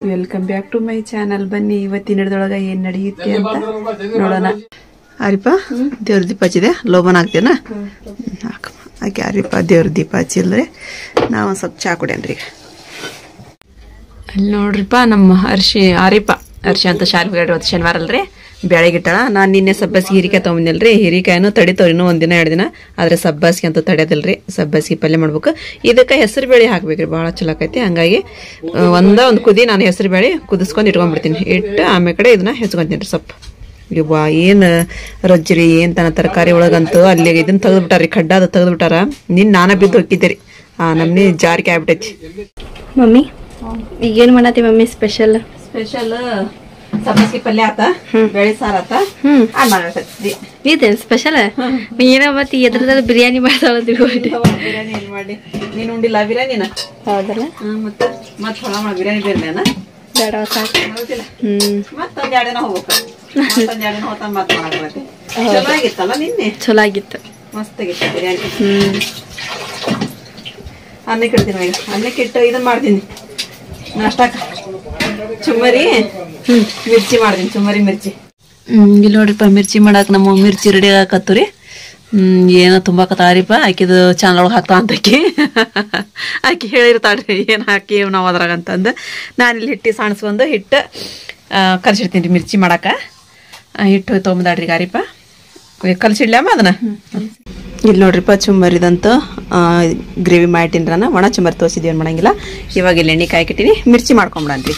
Welcome back to my channel ಬನ್ನಿ ಇವತ್ತಿನ ಹಿಡ್ದೊಳಗ ಏನ್ ನಡೆಯುತ್ತೆ ಅಂತ ನೋಡೋಣ ಆರಿಪ ದೇವ್ರ ದೀಪ ಹಚ್ಚಿದೆ ಲೋಬನ್ ಹಾಕ್ತೇನ ಹಾಕ ಹಾಕಿ ಆರಿಪ ದೇವ್ರ ದೀಪ ಹಚ್ಚಿಲ್ರಿ ನಾವು ಒಂದ್ ಸ್ವಲ್ಪ ಚಾ ಕುಡಿಯನ್ರಿ ಈಗ ಅಲ್ಲಿ ನೋಡ್ರಿಪ್ಪ ನಮ್ಮ ಅರ್ಶಿ ಆರಿಪ ಅರ್ಶಿ ಅಂತ ಶಾಲೆ ಇವತ್ತು ಶನಿವಾರ ಅಲ್ರಿ ಬೆಳಗಿಟ್ಟಳ ನಾನು ನಿನ್ನೆ ಸಬ್ಬಸ್ಗೆ ಹೀರಿಕಾಯಿ ತೊಗೊಂಬಂದಿಲ್ರಿ ಹೀರಿಕಾಯಿನೂ ತಡಿತಾವ್ರಿ ಇನ್ನೂ ಒಂದಿನ ಎರಡು ದಿನ ಆದ್ರೆ ಸಬ್ಬಸ್ಗೆ ಅಂತ ತಡೆಯೋದಿಲ್ರಿ ಸಬ್ಬಸ್ಗೆ ಪಲ್ಯ ಮಾಡ್ಬೇಕು ಇದಕ್ಕೆ ಹೆಸರು ಬೇಳೆ ಹಾಕ್ಬೇಕ್ರಿ ಭಾಳ ಚಲೋ ಆಕೈತಿ ಹಂಗಾಗಿ ಆ, ಒಂದ ಒಂದು ಕುದಿ ನಾನು ಹೆಸರು ಬೇಳೆ ಕುದಿಸ್ಕೊಂಡು ಇಟ್ಕೊಂಡ್ಬಿಡ್ತೀನಿ ಇಟ್ಟು ಆಮೇಲೆ ಕಡೆ ಇದನ್ನ ಹೆಚ್ಕೊಂತೀನಿ ರೀ ಸೊಪ್ಪು ಇವ್ವ ಏನು ರಜ್ಜರಿ ಏನ್ ತನ ತರಕಾರಿ ಒಳಗಂತೂ ಅಲ್ಲಿ ಇದನ್ನ ತೆಗೆದ್ಬಿಟ್ಟಾರಿ ಖಡ್ಡ ಅದು ತೆಗೆದ್ಬಿಟ್ಟಾರ ನಿನ್ ನಾನ ಬಿದ್ದು ಹೋಗಿದ್ದೆ ರೀ ಆ ನಮ್ನಿ ಜಾರಿಕೆ ಆಗ್ಬಿಟ್ಟೈತಿ ಮಮ್ಮಿ ಈಗೇನ್ ಮಾಡತ್ತಿ ಮಮ್ಮಿ ಸ್ಪೆಷಲ್ ಸ್ಪೆಷಲ್ ಸಬ್ಬಸ್ಗಿ ಪಲ್ಯ ಆತ ಬೇಳೆ ಸಾರ ಆತ ಹ್ಮ್ ಅದ್ ಮಾಡಾಕತ್ತಿ ಇದೇನ್ ಸ್ಪೆಷಲ್ ಏನೋ ಮತ್ತೆ ಎದ್ರದಾಗ ಬಿರಿಯಾನಿ ಮಾಡ್ತಾಳ ತಿಳ್ಕೊಂಡೆ ಬಿರಿಯಾನಿ ಏನ್ ಮಾಡಿ ನೀನ್ ಉಂಡಿಲ್ಲ ಬಿರಿಯಾನಿನ ಹೌದಲ್ಲ ಮತ್ತೆ ಮತ್ ಹೊಳ ಮಾಡ ಬಿರಿಯಾನಿ ಬೇರ್ಲೇನ ಬೇಡ ಸಾಕು ಹೌದಿಲ್ಲ ಹ್ಮ್ ಮತ್ತೊಂದ್ ಎರಡು ದಿನ ಹೋಗ್ಬೇಕು ಮತ್ತೊಂದ್ ಎರಡು ದಿನ ಹೋತ ಮತ್ ಮಾಡಕ್ ಬರ್ತೈತಿ ಚಲೋ ಆಗಿತ್ತಲ್ಲ ನಿನ್ನೆ ಚಲೋ ಆಗಿತ್ತು ಮಸ್ತ್ ಆಗಿತ್ತು ಬಿರಿಯಾನಿ ಹ್ಮ್ ಅನ್ನಕ್ಕೆ ಇಡ್ತೀನಿ ಈಗ ಅನ್ನಕ್ಕೆ ಇಟ್ಟು ಇದನ್ನ ಮಾಡ್ತೀನಿ ನಾಷ್ಟಾಕ ಚುಮ್ಮರಿ ಮಿರ್ಚಿ ಮಾಡ್ತೀನಿ ಚುಮ್ಮರಿ ಮಿರ್ಚಿ ಹ್ಮ್ ಇಲ್ಲಿ ನೋಡ್ರಿಪ್ಪ ಮಿರ್ಚಿ ಮಾಡಕ್ ನಮ್ಮ ಮಿರ್ಚಿ ರೆಡಿ ಆಕತ್ತು ರೀ ಹ್ಮ್ ಏನೋ ತುಂಬಾಕತ್ತಾರಿಪ್ಪ ಆಕಿದು ಚಾನಲ್ ಒಳಗೆ ಹಾಕ್ತಾ ಅಂತ ಆಕಿ ಆಕಿ ಹೇಳಿರ್ತಾಳ್ರಿ ಏನು ಹಾಕಿ ನಾವು ಅದ್ರಾಗ ಅಂತಂದು ನಾನು ಇಲ್ಲಿ ಹಿಟ್ಟು ಸಾಣಿಸ್ಕೊಂಡು ಹಿಟ್ಟು ಕಲ್ಸಿಡ್ತೀನಿ ರೀ ಮಿರ್ಚಿ ಮಾಡಾಕ ಆ, ಹಿಟ್ಟು ತೊಗೊಂಬದಾಡ್ರಿ ಗಾರಿಪ್ಪ ಕಲ್ಸಿಡ್ಲಮ್ಮ ಅದನ್ನ ಇಲ್ಲಿ ನೋಡ್ರಿಪ್ಪ ಚುಮ್ಮರಿದಂತ ಗ್ರೇವಿ ಮಾಡಿಟ್ಟಿನಿ ನಾನು ಒಣ ಚುಮ್ಮರಿ ತೋರಿಸಿದ್ವಿ ಏನು ಮಾಡಂಗಿಲ್ಲ ಇವಾಗ ಇಲ್ಲಿ ಎಣ್ಣೆ ಕಾಯ್ಕಿಟ್ಟಿನಿ ಮಿರ್ಚಿ ಮಾಡ್ಕೊಂಬಿಡನ್ರಿ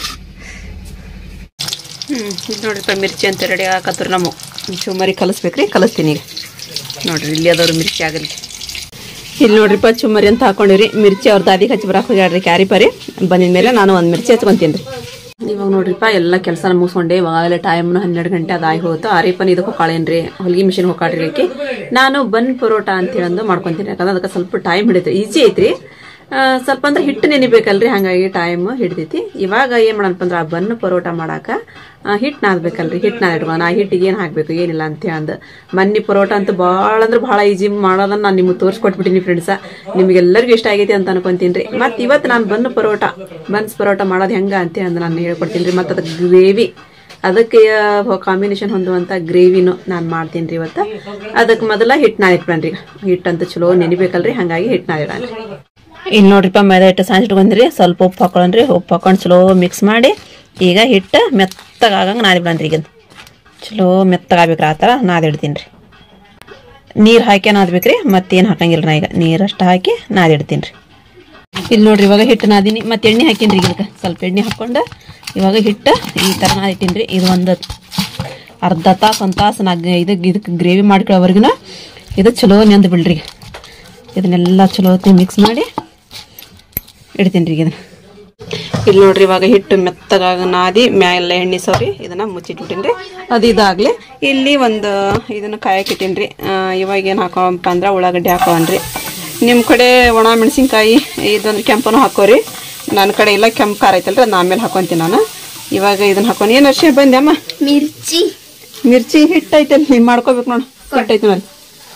ಹ್ಞೂ ಇದು ನೋಡ್ರಿಪ್ಪ ಮಿರ್ಚಿ ಅಂತ ರೆಡಿ ಹಾಕತ್ರಿ ನಮ್ಮ ಚುಮ್ಮರಿ ಕಲಿಸ್ಬೇಕ್ರಿ ಕಲಿಸ್ತೀನಿ ಈಗ ನೋಡ್ರಿ ಇಲ್ಲಿ ಅದವ್ರು ಮಿರ್ಚಿ ಆಗಲಿ ಇಲ್ಲಿ ನೋಡ್ರಿಪ್ಪ ಚುಮ್ಮರಿ ಅಂತ ಹಾಕೊಂಡಿರಿ ಮಿರ್ಚಿ ಅವ್ರ ದಾದಿಗೆ ಹಚ್ಚಿ ಬರಕ್ಕೆ ಹೋಗ್ಯಾಡ್ರಿ ಕ್ಯಾರಿ ಪರಿ ಬಂದಿದ ಮೇಲೆ ನಾನು ಒಂದು ಮಿರ್ಚಿ ಹಚ್ಕೊಂತೀನಿ ರೀ ಇವಾಗ ನೋಡ್ರಿಪ್ಪ ಎಲ್ಲ ಕೆಲಸ ಮುಗಿಸ್ಕೊಂಡೆ ಇವಾಗಲೇ ಟೈಮ್ನು ಹನ್ನೆರಡು ಗಂಟೆ ಅದಾಗಿ ಹೋಗುತ್ತೆ ಆರಿಪನ್ ಇದಕ್ಕೆ ಹೋಗಾಳೇನ್ರಿ ಹೊಲಿಗೆ ಮಿಷಿನ್ ಹೋಗಾಡ್ರಿ ಆಕಿ ನಾನು ಬನ್ ಪರೋಟ ಅಂತ ಹೇಳಂದು ಮಾಡ್ಕೊಂತೀನಿ ಯಾಕಂದ್ರೆ ಅದಕ್ಕೆ ಸ್ವಲ್ಪ ಟೈಮ್ ಹಿಡಿತು ಈಜಿ ಐತ್ರಿ ಆ, ಸ್ವಲ್ಪ ಅಂದ್ರೆ ಹಿಟ್ಟು ನೆನಿಬೇಕಲ್ರಿ ಹಂಗಾಗಿ ಟೈಮ್ ಹಿಡ್ದೈತಿ ಇವಾಗ ಏನ್ ಮಾಡಪ್ಪ ಅಂದ್ರೆ ಆ ಬನ್ ಪರೋಟ ಮಾಡಾಕ ಆ, ಹಿಟ್ಟು ನಾದ್ಬೇಕಲ್ರಿ ಹಿಟ್ಟು ನಾದ್ ಇಟ್ಕೊಂಡು ಆ ಹಿಟ್ಟಿಗೆ ಏನು ಹಾಕ್ಬೇಕು ಏನಿಲ್ಲ ಅಂತ ಹೇಳಂದು ಮನ್ನಿ ಪರೋಟ ಅಂತೂ ಭಾಳ ಅಂದ್ರೆ ಭಾಳ ಈಜಿ ಮಾಡೋದನ್ನ ನಾನು ನಿಮ್ಗೆ ತೋರಿಸ್ಕೊಟ್ಬಿಟ್ಟಿನಿ ಫ್ರೆಂಡ್ಸ ನಿಮ್ಗೆಲ್ಲರಿಗೂ ಇಷ್ಟ ಆಗೈತಿ ಅಂತ ಅನ್ಕೊಂತೀನಿ ರೀ ಮತ್ತು ಇವತ್ತು ನಾನು ಬನ್ ಪರೋಟ ಬನ್ಸ್ ಪರೋಟ ಮಾಡೋದು ಹೆಂಗ ಅಂತ ಅಂದು ನಾನು ಹೇಳ್ಕೊಡ್ತೀನಿ ರೀ ಮತ್ತು ಅದಕ್ಕೆ ಗ್ರೇವಿ ಅದಕ್ಕೆ ಕಾಂಬಿನೇಷನ್ ಹೊಂದುವಂಥ ಗ್ರೇವಿನು ನಾನು ಮಾಡ್ತೀನಿ ರೀ ಇವತ್ತು ಅದಕ್ಕೆ ಮೊದಲ ಹಿಟ್ಟು ನಾದಿಟ್ಬನ್ರಿ ಹಿಟ್ಟಂತೂ ಚಲೋ ನೆನಿಬೇಕಲ್ರಿ ಹಾಗಾಗಿ ಹಿಟ್ಟು ನಾದಿಡನ್ರಿ ಇಲ್ಲಿ ನೋಡ್ರಿಪ್ಪ ಮೈದಾ ಹಿಟ್ಟು ಸಾಂಜ್ ಇಟ್ಕೊಂಡ್ರಿ ಸ್ವಲ್ಪ ಉಪ್ಪು ಹಾಕೊಂಡ್ರಿ ಉಪ್ಪು ಹಾಕೊಂಡು ಚಲೋ ಮಿಕ್ಸ್ ಮಾಡಿ ಈಗ ಹಿಟ್ಟು ಮೆತ್ತಗಾಗಂಗೆ ನಾದಿಬಿಡನ್ರಿ ಈಗ ಚಲೋ ಮೆತ್ತಗಾಗ್ಬೇಕ್ರಿ ಆ ಥರ ನಾದಿಡ್ತೀನಿ ರೀ ನೀರು ಹಾಕಿ ನಾದ್ಬೇಕ್ರಿ ಮತ್ತೇನು ಹಾಕಂಗಿಲ್ಲ ನಾ ಈಗ ನೀರಷ್ಟು ಹಾಕಿ ನಾದಿಡ್ತೀನಿ ರೀ ಇಲ್ಲಿ ನೋಡ್ರಿ ಇವಾಗ ಹಿಟ್ಟು ನಾದಿನಿ ಮತ್ತೆ ಎಣ್ಣೆ ಹಾಕಿನ್ರಿ ಈಗ ಇದಕ್ಕೆ ಸ್ವಲ್ಪ ಎಣ್ಣೆ ಹಾಕ್ಕೊಂಡು ಇವಾಗ ಹಿಟ್ಟು ಈ ಥರ ನಾದಿಟ್ಟಿನಿ ರೀ ಇದು ಒಂದು ಅರ್ಧ ತಾಸು ಒಂದು ತಾಸು ನಾ ಇದಕ್ಕೆ ಇದಕ್ಕೆ ಗ್ರೇವಿ ಮಾಡ್ಕೊಳ್ಳೋವರೆಗೂ ಇದು ಚಲೋ ನೆಂದು ಬಿಡ್ರಿ ಇದನ್ನೆಲ್ಲ ಚಲೋ ಮಿಕ್ಸ್ ಮಾಡಿ ಇಡ್ತೀನಿ ರೀ ಇದನ್ನ ಇಲ್ಲಿ ನೋಡ್ರಿ ಇವಾಗ ಹಿಟ್ಟು ಮೆತ್ತಗಾಗ ನಾದಿ ಮ್ಯಾಲೆಲ್ಲ ಎಣ್ಣೆ ಸೌರಿ ಇದನ್ನ ಮುಚ್ಚಿಟ್ಬಿಟ್ಟಿನಿ ರೀ ಅದು ಇದಾಗಲಿ ಇಲ್ಲಿ ಒಂದು ಇದನ್ನ ಕಾಯಕ್ಕೆ ಇಟ್ಟೀನಿ ರೀ ಇವಾಗ ಏನು ಹಾಕೋಪ್ಪ ಅಂದ್ರೆ ಉಳ್ಳಾಗಡ್ಡಿ ಹಾಕೋನ್ರಿ ನಿಮ್ಮ ಕಡೆ ಒಣ ಮೆಣಸಿನ್ಕಾಯಿ ಇದೊಂದು ಕೆಂಪನು ಹಾಕೋರಿ ನನ್ನ ಕಡೆ ಇಲ್ಲ ಕೆಂಪು ಖಾರ ಐತಲ್ರಿ ಅದನ್ನ ಆಮೇಲೆ ಹಾಕೊಂತೀನಿ ನಾನು ಇವಾಗ ಇದನ್ನ ಹಾಕೊಂಡು ಏನು ವರ್ಷ ಬಂದೆ ಅಮ್ಮ ಮಿರ್ಚಿ ಮಿರ್ಚಿ ಹಿಟ್ಟು ಐತಲ್ಲ ನೀವು ಮಾಡ್ಕೋಬೇಕು ನೋಡು ಹಿಟ್ಟು ಐತಿ ನೋಡಿ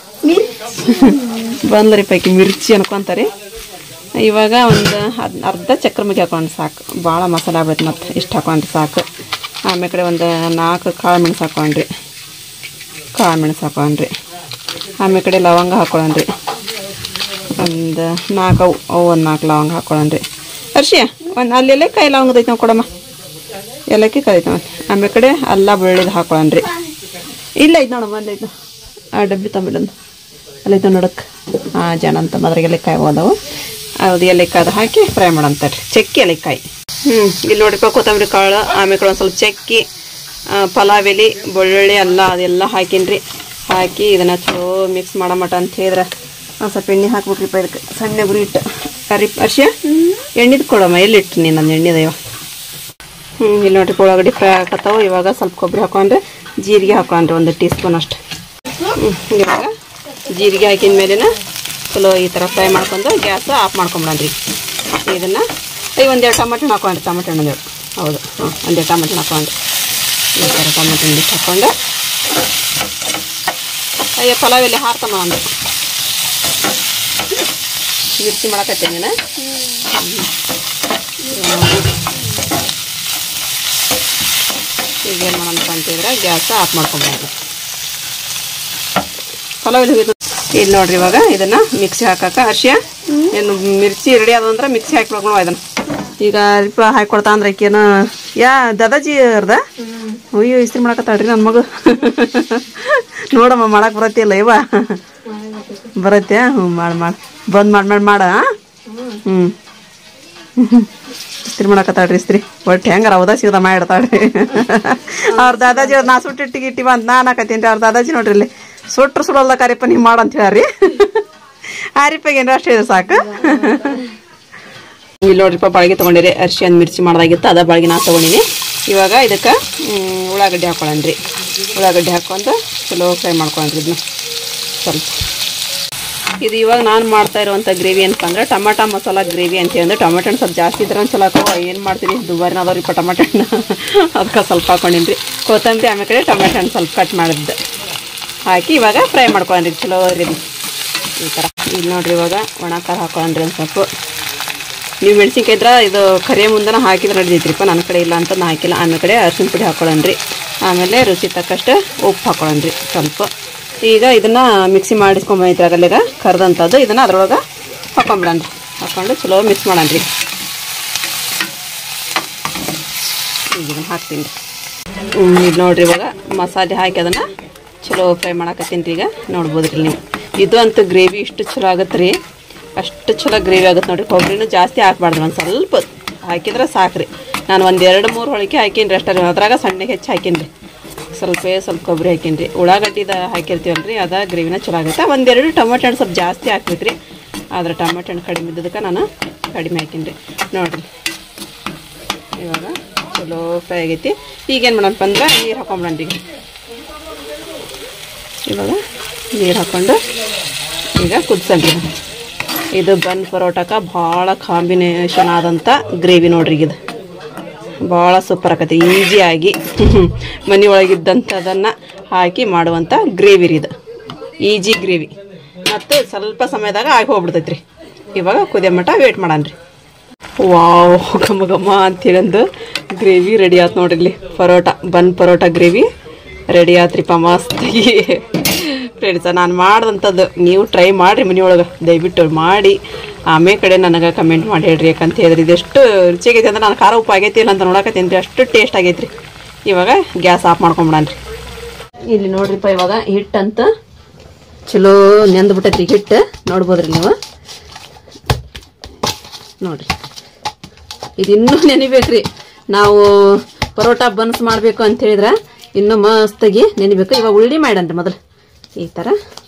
ಬಂದ್ರಿ ಪೈಕಿ ಮಿರ್ಚಿ ಅನ್ಕೊಂತಾರೆ ಇವಾಗ ಒಂದು ಹದ್ ಅರ್ಧ ಚಕ್ರ ಮುಗಿ ಹಾಕೊಂಡು ಸಾಕು ಭಾಳ ಮಸಾಲೆ ಆಗ್ಬೇಕು ಮತ್ತು ಇಷ್ಟು ಹಾಕೊಂಡ್ರಿ ಸಾಕು ಆಮೇಲೆ ಕಡೆ ಒಂದು ನಾಲ್ಕು ಕಾಳು ಮೆಣಸು ಹಾಕೊಂಡ್ರಿ ಕಾಳು ಮೆಣಸು ಹಾಕೊಂಡ್ರಿ ಆಮೇಲೆ ಕಡೆ ಲವಂಗ ಹಾಕೊಳ್ಳೋಣ್ರಿ ಒಂದು ನಾಲ್ಕು ಅವು ಅವು ಒಂದು ನಾಲ್ಕು ಲವಂಗ ಹಾಕೊಳ್ಳೋಣ್ರಿ ಹರ್ಷಿ ಒಂದು ಅಲ್ಲಿ ಏಲಕ್ಕಾಯಿ ಲವಂಗದ ಐತೆ ನಾವು ಕೊಡಮ್ಮ ಏಲಕ್ಕಿ ಕದೈತೆ ಮತ್ತೆ ಆಮೇಲೆ ಕಡೆ ಅಲ್ಲ ಬೆಳ್ಳಿದು ಹಾಕೊಳ್ಳೋಣ್ರಿ ಇಲ್ಲ ಐತೆ ನೋಡಮ್ಮ ಅಲ್ಲಿ ಐತೆ ಆ ಡಬ್ಬಿ ತಮಿಳಂದು ಅಲ್ಲೈತೆ ನೋಡಕ್ಕೆ ಹಾಂ ಜನ ಅಂತ ಅದ್ರಾಗ ಎಲೆಕಾಯಿ ಹೋದವು ಅದು ಎಲೆಕಾಯಿ ಅದು ಹಾಕಿ ಫ್ರೈ ಮಾಡಂತಾರೆ ಚಕ್ಕಿ ಎಲೆಕಾಯಿ ಹ್ಞೂ ಇಲ್ಲಿ ನೋಡ್ರಿಪ್ಪ ಕೊತ್ತಂಬರಿ ಕಾಳು ಆಮೇಲೆ ಒಂದು ಸ್ವಲ್ಪ ಚಕ್ಕಿ ಆ, ಪಲಾವ್ ಎಲೆ ಬೆಳ್ಳುಳ್ಳಿ ಎಲ್ಲ ಅದೆಲ್ಲ ಹಾಕಿನ್ರಿ ಹಾಕಿ ಇದನ್ನು ಚಲೋ ಮಿಕ್ಸ್ ಮಾಡೋ ಮಟ ಅಂತ ಹೇಳಿದ್ರೆ ಒಂದು ಸ್ವಲ್ಪ ಎಣ್ಣೆ ಹಾಕ್ಬೇಕ್ರಿಪ್ಪ ಇದಕ್ಕೆ ಸಣ್ಣ ಗುರಿ ಇಟ್ಟು ಕರಿ ಅರ್ಶಿಯ ಎಣ್ಣೆದು ಕೊಡಮ್ಮ ಎಲ್ಲಿಟ್ಟು ನೀನು ನನ್ನ ಎಣ್ಣೆದಯ್ಯವ ಹ್ಞೂ ಇಲ್ಲಿ ನೋಡ್ರಿ ಉಳ್ಳಾಗಡ್ಡಿ ಫ್ರೈ ಹಾಕತ್ತಾವ ಇವಾಗ ಸ್ವಲ್ಪ ಕೊಬ್ಬರಿ ಹಾಕೊಂಡ್ರೆ ಜೀರಿಗೆ ಹಾಕೊಂಡ್ರೆ ಒಂದು ಟೀ ಸ್ಪೂನ್ ಅಷ್ಟು ಹ್ಞೂ ಇವಾಗ ಜೀರಿಗೆ ಹಾಕಿದ ಮೇಲಿನ ಚಲೋ ಈ ಥರ ಫ್ರೈ ಮಾಡ್ಕೊಂಡು ಗ್ಯಾಸ್ ಆಫ್ ಮಾಡ್ಕೊಂಬಿಡನ್ರಿ ಇದನ್ನು ಈ ಒಂದೆರಡು ಟಮಾಟೆ ಹಣ್ಣು ಹಾಕೊಂಡ್ರಿ ಟಮಾಟೆ ಹಣ್ಣು ಒಂದೆರಡು ಹೌದು ಹಾಂ ಒಂದೆರಡು ಟಮಾಟೆ ಹಣ್ಣು ಹಾಕೊಂಡ್ರಿ ಈ ಥರ ಟಮಾಟೆ ಹಣ್ಣು ಹಾಕ್ಕೊಂಡು ಅಯ್ಯ ಪಲಾವ್ ಎಲ್ಲಿ ಹಾರ್ತಮ್ಮ ಒಂದು ಮಿರ್ಚಿ ಮಾಡಕತ್ತೀನಿ ನಾನು ಈಗ ಏನು ಮಾಡೋಣಪ್ಪ ಅಂತಿದ್ರೆ ಗ್ಯಾಸ್ ಆಫ್ ಮಾಡ್ಕೊಂಬಂದು ಪಲಾವ್ ಇಲ್ಲಿ ಹೋಗಿದ್ದು ಇಲ್ಲಿ ನೋಡ್ರಿ ಇವಾಗ ಇದನ್ನ ಮಿಕ್ಸಿ ಹಾಕಕ್ಕ ಹರ್ಷಿಯ ಏನು ಮಿರ್ಚಿ ರೆಡಿ ಆದ ಅಂದ್ರೆ ಮಿಕ್ಸಿ ಹಾಕ್ಬೇಕು ಇದನ್ನ ಈಗ ಅಲ್ಪ ಹಾಕೊಡ್ತಾ ಅಂದ್ರೆ ಆಕೇನ ಯಾ ದಾದಾಜಿ ಅವ್ರದ ಅಯ್ಯೋ ಇಸ್ತ್ರಿ ಮಾಡಕತ್ತಾಳ್ರಿ ನನ್ನ ಮಗು ನೋಡಮ್ಮ ಮಾಡಕ್ ಬರತ್ತಿಲ್ಲ ಇವ ಬರತ್ತೆ ಹ್ಞೂ ಮಾಡಿ ಮಾಡಿ ಬಂದ್ ಮಾಡಿ ಮಾಡಿ ಮಾಡ ಹ್ಞೂ ಇಸ್ತ್ರಿ ಮಾಡಕತ್ತಾಳ್ರಿ ಇಸ್ತ್ರಿ ಒಟ್ಟು ಹೆಂಗಾರ ಅವದ ಸಿಗದ ಮಾಡಿಡ್ತಾಳ್ರಿ ಅವ್ರ ದಾದಾಜಿ ಅವ್ರ ನಾ ಸುಟ್ಟಿಟ್ಟಿಗೆ ಇಟ್ಟಿವ ಅಂತ ನಾನು ಹಾಕತ್ತೀನಿ ಅವ್ರ ದಾದಾಜಿ ನೋಡ್ರಿ ಇಲ್ಲಿ ಸುಟ್ರು ಸುಡಲ್ದ ಕಾರ್ಯಪ್ಪ ನೀವು ಮಾಡಂತ ಹೇಳ್ರಿ ಆರಿಪ್ಪಾಗ ಏನಾರ ಅಷ್ಟೇ ಇದೆ ಸಾಕು ಇಲ್ಲಿ ನೋಡ್ರಿಪ್ಪ ಬಾಳಿಗೆ ತೊಗೊಂಡಿರಿ ಅರಿಶಿ ಅಂದ್ ಮಿರ್ಚಿ ಮಾಡ್ದಾಗಿತ್ತು ಅದ ಬಾಳಿಗೆ ನಾ ತೊಗೊಂಡಿನಿ ಇವಾಗ ಇದಕ್ಕೆ ಉಳ್ಳಾಗಡ್ಡಿ ಹಾಕೊಳ್ಳನ್ರಿ ಉಳ್ಳಾಗಡ್ಡಿ ಹಾಕೊಂಡು ಚಲೋ ಫ್ರೈ ಮಾಡ್ಕೊಳ್ಳನ್ರಿ ಇದನ್ನ ಸ್ವಲ್ಪ ಇದು ಇವಾಗ ನಾನು ಮಾಡ್ತಾ ಇರುವಂಥ ಗ್ರೇವಿ ಏನಪ್ಪ ಅಂದ್ರೆ ಟಮಾಟ ಮಸಾಲ ಗ್ರೇವಿ ಅಂತ ಅಂದ್ರೆ ಟೊಮೆಟೊ ಹಣ್ಣು ಸ್ವಲ್ಪ ಜಾಸ್ತಿ ಇದ್ರೆ ಚಲೋ ಹಾಕೋ ಏನು ಮಾಡ್ತೀನಿ ದುಬಾರಿನ ಅದಾವ್ರಿಪ್ಪ ಟೊಮೆಟೊ ಹಣ್ಣು ಅದಕ್ಕೆ ಸ್ವಲ್ಪ ಹಾಕೊಂಡಿನ್ರಿ ಕೊತ್ತಂಬರಿ ಆಮೇಲೆ ಕಡೆ ಟೊಮೆಟೊ ಹಣ್ಣು ಸ್ವಲ್ಪ ಕಟ್ ಮಾಡಿದ್ದೆ ಹಾಕಿ ಇವಾಗ ಫ್ರೈ ಮಾಡ್ಕೊಳ್ಳನ್ರಿ ಚಲೋ ರೀ ಈ ಥರ ಇಲ್ಲಿ ನೋಡ್ರಿ ಇವಾಗ ಒಣ ಖಾರ ಹಾಕೊಳ್ಳನ್ರಿ ಒಂದು ಸ್ವಲ್ಪ ನೀವು ಮೆಣಸಿನ್ಕಾಯಿ ಇದ್ರೆ ಇದು ಕರಿಯ ಮುಂದನ ಹಾಕಿದ್ರೆ ನಡಿದೈತ್ರಿಪ್ಪ ನನ್ನ ಕಡೆ ಇಲ್ಲ ಅಂತ ನಾ ಹಾಕಿಲ್ಲ ಆಮೇಲೆ ಕಡೆ ಅರಿಶಿನ ಪುಡಿ ಹಾಕೊಳ್ಳನ್ರಿ ಆಮೇಲೆ ರುಚಿ ತಕ್ಕಷ್ಟು ಉಪ್ಪು ಹಾಕೊಳ್ಳನ್ರಿ ಸ್ವಲ್ಪ ಈಗ ಇದನ್ನ ಮಿಕ್ಸಿ ಮಾಡಿಸ್ಕೊಂಬೈತ್ರಿ ಆಗಲ್ಲೀಗ ಕರ್ದಂಥದ್ದು ಇದನ್ನ ಅದ್ರೊಳಗೆ ಹಾಕೊಂಬಿಡನ್ರಿ ಹಾಕೊಂಡು ಚಲೋ ಮಿಕ್ಸ್ ಮಾಡನ್ರಿ ಈಗ ಇದನ್ನ ಹಾಕ್ತೀನಿ ರೀ ಇದು ನೋಡ್ರಿ ಇವಾಗ ಮಸಾಲೆ ಹಾಕಿ ಅದನ್ನು ಚಲೋ ಫ್ರೈ ಮಾಡಕತ್ತೀನಿ ರೀ ಈಗ ನೋಡ್ಬೋದ್ರಿ ನೀವು ಇದು ಅಂತೂ ಗ್ರೇವಿ ಇಷ್ಟು ಚಲೋ ಆಗತ್ತೆ ರೀ ಅಷ್ಟು ಚಲೋ ಗ್ರೇವಿ ಆಗುತ್ತೆ ನೋಡ್ರಿ ಕೊಬ್ಬರಿನೂ ಜಾಸ್ತಿ ಹಾಕ್ಬಾರ್ದು ಒಂದು ಸ್ವಲ್ಪ ಹಾಕಿದ್ರೆ ಸಾಕ್ರಿ ನಾನು ಒಂದು ಎರಡು ಮೂರು ಹೊಳಿಕೆ ಹಾಕೀನಿ ರೀ ಅಷ್ಟೇ ರೀ ಅದ್ರಾಗ ಸಣ್ಣಗೆ ಹೆಚ್ಚು ಹಾಕೀನಿ ರೀ ಸ್ವಲ್ಪ ಸ್ವಲ್ಪ ಕೊಬ್ಬರಿ ಹಾಕೀನಿ ರೀ ಉಳ್ಳಾಗಡ್ಡಿದ ಹಾಕಿರ್ತೀವಲ್ಲ ರೀ ಅದ ಗ್ರೇವಿನ ಚಲೋ ಆಗುತ್ತೆ ಒಂದೆರಡು ಟೊಮೆಟೊ ಹಣ್ಣು ಸ್ವಲ್ಪ ಜಾಸ್ತಿ ಹಾಕ್ಬೇಕು ರೀ ಆದ್ರೆ ಟೊಮೆಟೊ ಹಣ್ಣು ಕಡಿಮೆ ಇದ್ದದಕ್ಕೆ ನಾನು ಕಡಿಮೆ ಹಾಕೀನಿ ರೀ ನೋಡಿರಿ ಇವಾಗ ಚಲೋ ಫ್ರೈ ಆಗೈತಿ ಈಗೇನು ಮಾಡಪ್ಪ ಅಂದ್ರೆ ನೀರು ಹಾಕೊಂಬಿಡಣ್ರಿ ಈಗ ಇವಾಗ ನೀರು ಹಾಕ್ಕೊಂಡು ಈಗ ಕುದಿಸಣ್ರಿ ಇದು ಬನ್ ಪರೋಟಕ್ಕೆ ಭಾಳ ಕಾಂಬಿನೇಷನ್ ಆದಂಥ ಗ್ರೇವಿ ನೋಡ್ರಿ ಈಗ ಇದು ಭಾಳ ಸೂಪರ್ ಆಕತಿ ಈಸಿಯಾಗಿ ಮನೆ ಒಳಗಿದ್ದಂಥದನ್ನು ಹಾಕಿ ಮಾಡುವಂಥ ಗ್ರೇವಿ ರೀ ಇದು ಈಜಿ ಗ್ರೇವಿ ಮತ್ತು ಸ್ವಲ್ಪ ಸಮಯದಾಗ ಆಗಿ ಹೋಗ್ಬಿಡ್ತೈತ್ರಿ ಇವಾಗ ಕುದಿಯೋ ಮಟ್ಟ ವೇಟ್ ಮಾಡಣ್ರಿ ವಾವ್ ಘಮ ಘಮ ಅಂತೇಳಂದು ಗ್ರೇವಿ ರೆಡಿ ಆಯ್ತು ನೋಡ್ರಿ ಇಲ್ಲಿ parotta bun parotta gravy ready ಆತ್ರಿಪ್ಪ ಮಸ್ತಾಗಿ ಫ್ರೆಂಡ್ಸ ನಾನು ಮಾಡ್ದಂಥದ್ದು ನೀವು ಟ್ರೈ ಮಾಡಿರಿ ಮನೆಯೊಳಗೆ ದಯವಿಟ್ಟು ಮಾಡಿ ಆಮೇಲೆ ಕಡೆ ನನಗೆ ಕಮೆಂಟ್ ಮಾಡಿ ಹೇಳ್ರಿ ಯಾಕಂತ ಹೇಳಿದ್ರಿ ಇದೆಷ್ಟು ರುಚಿಯಾಗೈತೆ ಅಂದ್ರೆ ನಾನು ಖಾರ ಉಪ್ಪು ಆಗೈತಿ ಇಲ್ಲ ಅಂತ ನೋಡಕತ್ತೀನಿ ರೀ ಅಷ್ಟು ಟೇಸ್ಟ್ ಆಗೈತ್ರಿ ಇವಾಗ ಗ್ಯಾಸ್ ಆಫ್ ಮಾಡ್ಕೊಂಬಿಡನ್ರಿ ಇಲ್ಲಿ ನೋಡ್ರಿಪ್ಪ ಇವಾಗ ಹಿಟ್ಟಂತ ಚಲೋ ನೆಂದು ಬಿಟ್ಟೈತ್ರಿ ಹಿಟ್ಟು ನೋಡ್ಬೋದ್ರಿ ನೀವು ನೋಡ್ರಿ ಇದು ಇನ್ನೂ ನೆನಿಬೇಕ್ರಿ ನಾವು ಪರೋಟ ಬನ್ಸ್ ಮಾಡಬೇಕು ಅಂತ ಹೇಳಿದ್ರೆ ಇನ್ನೂ ಮಸ್ತಾಗಿ ನೆನಿಬೇಕು ಇವಾಗ ಉಳ್ಳಿ ಮಾಡನ್ರಿ ಮೊದಲು ಈ ಥರ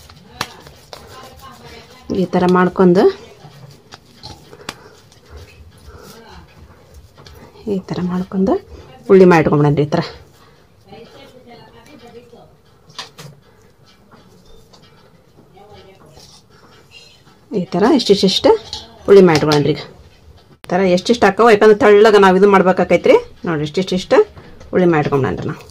ಈ ಥರ ಮಾಡ್ಕೊಂಡು ಈ ಥರ ಮಾಡ್ಕೊಂಡು ಉಳ್ಳಿ ಮಾಡಿಟ್ಕೊಂಬಿಡನ್ರಿ ಈ ಥರ ಈ ಥರ ಇಷ್ಟಿಷ್ಟು ಉಳ್ಳಿ ಮಾಡಿಟ್ಕೊಳ್ಳನ್ರಿ ಈಗ ಈ ಥರ ಎಷ್ಟಿಷ್ಟು ಹಾಕವ ಯಾಕಂದ್ರೆ ತೆಳ್ಳಗೆ ನಾವು ಇದು ಮಾಡ್ಬೇಕಾಕೈತ್ರಿ ನೋಡಿ ಇಷ್ಟಿಷ್ಟು ಉಳ್ಳಿ ಮಾಡಿಟ್ಕೊಂಡ್ರಿ ನಾವು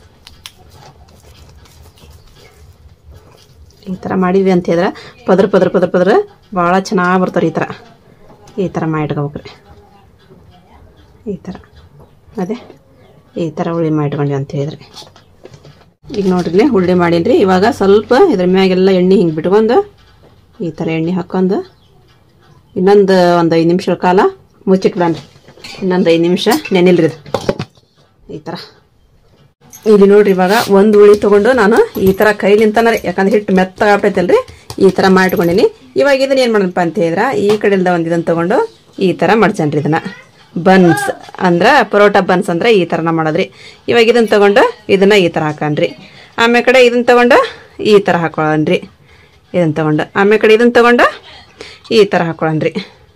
ಈ ಥರ ಮಾಡಿದ್ವಿ ಅಂತ ಹೇಳಿದ್ರೆ ಪದ್ರ ಪದ್ರ ಪದ್ರ ಪದ್ರ ಭಾಳ ಚೆನ್ನಾಗಿ ಬರ್ತಾರೆ ಈ ಥರ ಈ ಥರ ಮಾಡಿಟ್ಕೋಬೇಕ್ರಿ ಈ ಥರ ಅದೇ ಈ ಥರ ಉಳ್ಳಿ ಮಾಡಿಟ್ಕೊಂಡ್ವಿ ಅಂತ ಹೇಳಿದ್ರಿ ಈಗ ನೋಡ್ರಿ ಇಲ್ಲಿ ಉಳ್ಳಿ ಮಾಡೀನಿ ಇವಾಗ ಸ್ವಲ್ಪ ಇದ್ರ ಮ್ಯಾಗೆಲ್ಲ ಎಣ್ಣೆ ಹಿಂಗೆ ಬಿಟ್ಕೊಂಡು ಈ ಥರ ಎಣ್ಣೆ ಹಾಕ್ಕೊಂಡು ಇನ್ನೊಂದು ಒಂದು ಐದು ನಿಮಿಷ ಕಾಲ ಮುಚ್ಚಿಟ್ಬಿಡನ್ರಿ ಇನ್ನೊಂದು ಐದು ನಿಮಿಷ ನೆನಿಲ್ರಿ ಇದು ಈ ಥರ ಇಲ್ಲಿ ನೋಡ್ರಿ ಇವಾಗ ಒಂದು ಉಳಿ ತಗೊಂಡು ನಾನು ಈ ಥರ ಕೈಲಿಂತನ ಯಾಕಂದ್ರೆ ಹಿಟ್ಟು ಮೆತ್ತಗಾಗ್ಬಿಟ್ಟೈತಲ್ರಿ ಈ ಥರ ಮಾಡಿಟ್ಕೊಂಡಿನಿ ಇವಾಗ ಇದನ್ನ ಏನು ಮಾಡಪ್ಪ ಅಂತ ಹೇಳಿದ್ರೆ ಈ ಕಡೆಯಿಂದ ಒಂದು ಇದನ್ನು ತಗೊಂಡು ಈ ಥರ ಮಡ್ಚನ್ರಿ ಇದನ್ನ ಬನ್ಸ್ ಅಂದ್ರೆ ಪರೋಟ ಬನ್ಸ್ ಅಂದ್ರೆ ಈ ಥರನ ಮಾಡೋದ್ರಿ ಇವಾಗ ಇದನ್ನ ತಗೊಂಡು ಇದನ್ನ ಈ ಥರ ಹಾಕನ್ರಿ ಆಮೇಲೆ ಕಡೆ ಇದನ್ನ ತಗೊಂಡು ಈ ಥರ ಹಾಕೊಳ್ಳನ್ರಿ ಇದನ್ನ ತಗೊಂಡು ಆಮೇಲೆ ಕಡೆ ಇದನ್ನ ತಗೊಂಡು ಈ ಥರ ಹಾಕೊಳ್ಳನ್ರಿ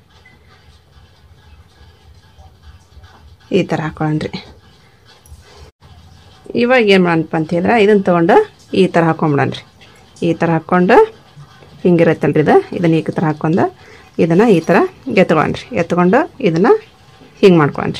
ಈ ಥರ ಹಾಕೊಳ್ಳನ್ರಿ ಇವಾಗ ಏನು ಮಾಡಣಪ್ಪ ಅಂತ ಹೇಳಿದ್ರೆ ಇದನ್ನು ತೊಗೊಂಡು ಈ ಥರ ಹಾಕೊಂಬಿಡನ್ರಿ ಈ ಥರ ಹಾಕ್ಕೊಂಡು ಹಿಂಗಿರತ್ತಲ್ರಿ ಇದು ಇದನ್ನು ಈ ಥರ ಹಾಕ್ಕೊಂಡು ಇದನ್ನು ಈ ಥರ ಎತ್ಕೊಳನ್ರಿ ಎತ್ಕೊಂಡು ಇದನ್ನು ಹಿಂಗೆ ಮಾಡ್ಕೊಳನ್ರಿ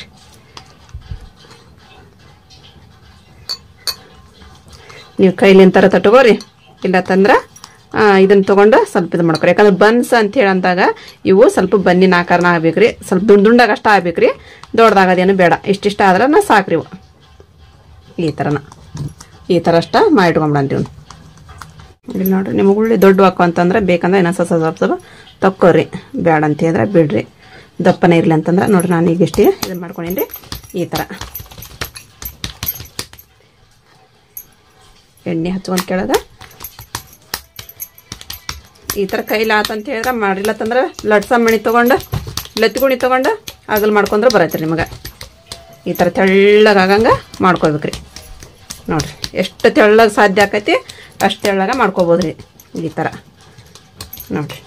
ನೀವು ಕೈಲಿಂತರ ತಟ್ಕೋರಿ ಇಲ್ಲ ತಂದ್ರೆ ಇದನ್ನು ತೊಗೊಂಡು ಸ್ವಲ್ಪ ಇದು ಮಾಡ್ಕೊರಿ ಯಾಕಂದ್ರೆ ಬನ್ಸ್ ಅಂತ ಹೇಳಿ ಅಂದಾಗ ಇವು ಸ್ವಲ್ಪ ಬನ್ನಿನ ಆಕಾರನ ಆಗ್ಬೇಕ್ರಿ ಸ್ವಲ್ಪ ದುಂಡ್ ದುಂಡಾಗ ಅಷ್ಟ ಆಗ್ಬೇಕ್ರಿ ದೊಡ್ಡದಾಗದೇನು ಬೇಡ ಇಷ್ಟಿಷ್ಟ ಆದ್ರೆ ನಾ ಸಾಕ್ರಿ ಇವು ಈ ಥರನ ಈ ಥರ ಅಷ್ಟ ಮಾಡಿಟ್ಕೊಂಬಿಡನ್ರಿ ಇವ್ನು ಇಲ್ಲಿ ನೋಡ್ರಿ ನಿಮಗೆ ಉಳ್ಳಿ ದೊಡ್ಡ ಹಾಕು ಅಂತಂದ್ರೆ ಬೇಕಂದ್ರೆ ಇನ್ನೊಂದು ಸ್ವಲ್ಪ ಸ್ವಲ್ಪ ಸ್ವಲ್ಪ ತಕ್ಕೋರಿ ಬೇಡ ಅಂತ ಹೇಳಿದ್ರೆ ಬಿಡ್ರಿ ದಪ್ಪನೇ ಇರಲಿ ಅಂತಂದ್ರೆ ನೋಡ್ರಿ ನಾನು ಈಗ ಇಷ್ಟೇ ಇದನ್ನು ಮಾಡ್ಕೊಂಡೇನಿ ಈ ಥರ ಎಣ್ಣೆ ಹಚ್ಕೊಂಡ್ ಕೆಳಗ ಈ ಥರ ಕೈಲಿ ಆತಂತ ಹೇಳಿದ್ರೆ ಮಾಡಿಲ್ಲತ್ತಂದ್ರೆ ಲಟ್ಸ ಮಣಿ ತೊಗೊಂಡು ಲತ್ತಿಗುಣಿ ತೊಗೊಂಡು ಆಗಲ್ ಮಾಡ್ಕೊಂಡ್ರೆ ಬರತ್ತೆ ನಿಮಗೆ ಈ ಥರ ತೆಳ್ಳಗೆ ಆಗಂಗೆ ಮಾಡ್ಕೋಬೇಕ್ರಿ ನೋಡ್ರಿ ಎಷ್ಟು ತೆಳ್ಳಗೆ ಸಾಧ್ಯ ಆಕೈತಿ ಅಷ್ಟು ತೆಳ್ಳಗೆ ಮಾಡ್ಕೋಬೋದು ರೀ ಈ ಥರ ನೋಡ್ರಿ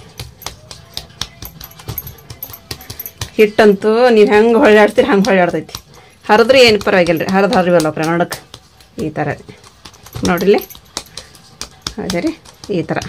ಹಿಟ್ಟಂತೂ ನೀವು ಹೆಂಗೆ ಹೊಳ್ಳಾಡ್ತೀರಿ ಹಂಗೆ ಹೊಳ್ಳಾಡ್ತೈತಿ ಹರಿದ್ರೆ ಏನು ಪರವಾಗಿಲ್ಲ ರೀ ಹರಿದು ಹರಿವಲ್ಲಕ್ರೆ ನೋಡಕ್ಕೆ ಈ ಥರ ರೀ ನೋಡ್ರಿ ಅದೇ ರೀ ಈ ಥರ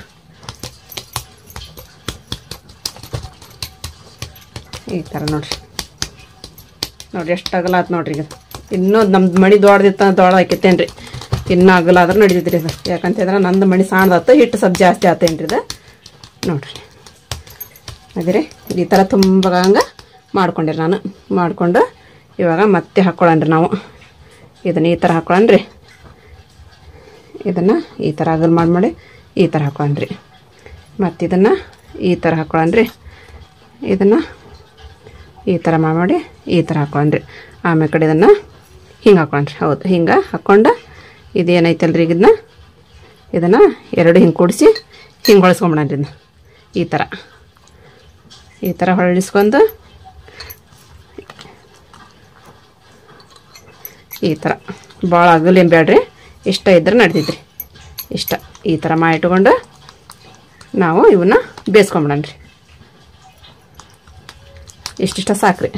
ಈ ಥರ ನೋಡ್ರಿ ನೋಡ್ರಿ ಎಷ್ಟು ಅಗಲ ಆತು ನೋಡ್ರಿ ಈಗ ಇನ್ನೂ ನಮ್ದು ಮಣಿ ದೊಡ್ಡದಿತ್ತ ದೊಡ್ಡ ಹಾಕಿತ್ತೇನು ರೀ ಇನ್ನೂ ಅಗಲ ಆದ್ರೆ ನಡೀತೈತಿ ರೀ ಇದು ಯಾಕಂತ ಹೇಳಿದ್ರೆ ನಂದು ಮಣಿ ಸಣ್ಣದಾತು ಹಿಟ್ಟು ಸ್ವಲ್ಪ ಜಾಸ್ತಿ ಆತೇನು ರೀ ಇದು ನೋಡ್ರಿ ಅದೇ ರೀ ಈ ಥರ ತುಂಬ ಹಂಗೆ ಮಾಡ್ಕೊಂಡಿರಿ ನಾನು ಮಾಡಿಕೊಂಡು ಇವಾಗ ಮತ್ತೆ ಹಾಕ್ಕೊಳ್ಳೋಣ್ರಿ ನಾವು ಇದನ್ನು ಈ ಥರ ಹಾಕ್ಕೊಳ್ಳೋಣ್ರಿ ಇದನ್ನು ಈ ಥರ ಅಗಲ್ ಮಾಡಿ ಮಾಡಿ ಈ ಥರ ಹಾಕ್ಕೊಳ್ಳೋಣ್ರಿ ಮತ್ತು ಇದನ್ನು ಈ ಥರ ಹಾಕ್ಕೊಳ್ಳೋಣ್ರಿ ಇದನ್ನು ಈ ಥರ ಮಾಡಿ ಮಾಡಿ ಈ ಥರ ಹಾಕ್ಕೊಂಡ್ರಿ ಆಮೇಲೆ ಕಡೆ ಇದನ್ನು ಹಿಂಗೆ ಹಾಕ್ಕೊಂಡ್ರಿ ಹೌದು ಹಿಂಗೆ ಹಾಕ್ಕೊಂಡು ಇದೇನೈತಲ್ರಿ ಈಗ ಇದನ್ನ ಇದನ್ನು ಎರಡು ಹಿಂಗೆ ಕೂಡಿಸಿ ಹಿಂಗೆ ಹೊಳಿಸ್ಕೊಂಬಿಡಣ್ರಿ ಇದನ್ನ ಈ ಥರ ಈ ಥರ ಹೊಳಿಸ್ಕೊಂಡು ಈ ಥರ ಭಾಳ ಅಗಲೇನು ಬೇಡ್ರಿ ಇಷ್ಟ ಇದ್ರೆ ನಡ್ದಿದ್ರಿ ಇಷ್ಟ ಈ ಥರ ಮಾಡಿ ಇಟ್ಕೊಂಡು ನಾವು ಇವನ್ನ ಬೇಯಿಸ್ಕೊಂಬಿಡಣ್ರಿ ಇಷ್ಟಿಷ್ಟ ಸಾಕ್ರಿ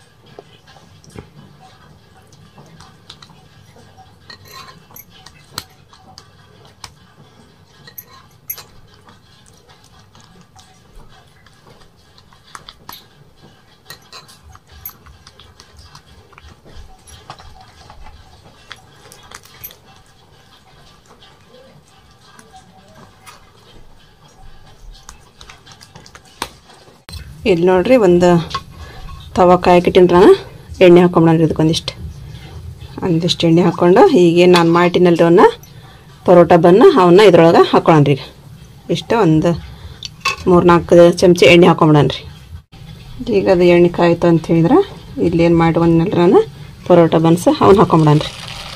ಇಲ್ಲಿ ನೋಡ್ರಿ ಒಂದು ತವ ಕಾಯಕ್ಕಿಟ್ಟಿನಿ ನಾನು ಎಣ್ಣೆ ಹಾಕೊಂಬಿಡ್ರಿ ಇದಕ್ಕೊಂದಿಷ್ಟು ಒಂದಿಷ್ಟು ಎಣ್ಣೆ ಹಾಕ್ಕೊಂಡು ಈಗೇನು ನಾನು ಮಾಡಿನಲ್ರಿ ಅವನ್ನ ಪರೋಟ ಬನ್ನ ಅವನ್ನ ಇದ್ರೊಳಗೆ ಹಾಕ್ಕೊಳ್ಳೋಣ್ರಿ ಈಗ ಇಷ್ಟ ಒಂದು ಮೂರು ನಾಲ್ಕು ಚಮಚ ಎಣ್ಣೆ ಹಾಕೊಂಬಿಡನ್ರಿ ಈಗ ಅದು ಎಣ್ಣೆ ಕಾಯ್ತು ಅಂತ ಹೇಳಿದ್ರೆ ಇಲ್ಲಿ ಏನು ಮಾಡ್ಕೊಂಡ್ನಲ್ರಿ ನಾನು ಪರೋಟ ಬನ್ಸ ಅವನ್ನ ಹಾಕೊಂಬಿಡನ್ರಿ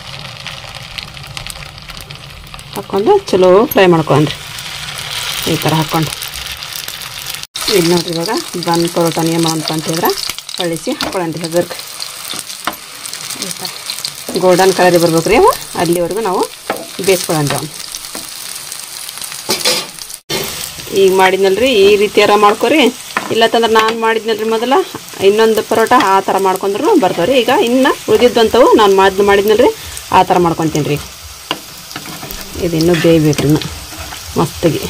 ಹಾಕ್ಕೊಂಡು ಚಲೋ ಫ್ರೈ ಮಾಡ್ಕೊಂಡ್ರಿ ಈ ಥರ ಹಾಕ್ಕೊಂಡು ಇಲ್ಲಿ ನೋಡ್ರಿ ಇವಾಗ ಬನ್ ಪರೋಟ ನಿಯಮ ಅಂತ ಹೇಳಿದ್ರೆ ಕಳಿಸಿ ಹಾಕೊಳ್ಳೋಣ್ರಿ ಹಗರ್ಗೆ ಈ ಥರ ಗೋಲ್ಡನ್ ಕಲರ್ ಬರ್ಬೇಕು ರೀ ಅವ ಅಲ್ಲಿವರೆಗೂ ನಾವು ಬೇಯಿಸ್ಕೊಳ್ಳೋಣ್ರಿ ಅವ್ನು ಈಗ ಮಾಡಿದ್ನಲ್ರಿ ಈ ರೀತಿಯಾರ ಮಾಡ್ಕೊರಿ ಇಲ್ಲತ್ತಂದ್ರೆ ನಾನು ಮಾಡಿದ್ನಲ್ರಿ ಮೊದಲ ಇನ್ನೊಂದು ಪರೋಟ ಆ ಥರ ಮಾಡ್ಕೊಂಡ್ರು ಬರ್ತಾವ್ರಿ ಈಗ ಇನ್ನು ಉಳಿದಿದ್ದಂಥವು ನಾನು ಮಾಡಿದ್ ಮಾಡಿದ್ನಲ್ರಿ ಆ ಥರ ಮಾಡ್ಕೊತೀನಿ ರೀ ಇದು ಇನ್ನೂ ಬೇಯಬೇಕು ಇನ್ನು ಮಸ್ತಾಗಿ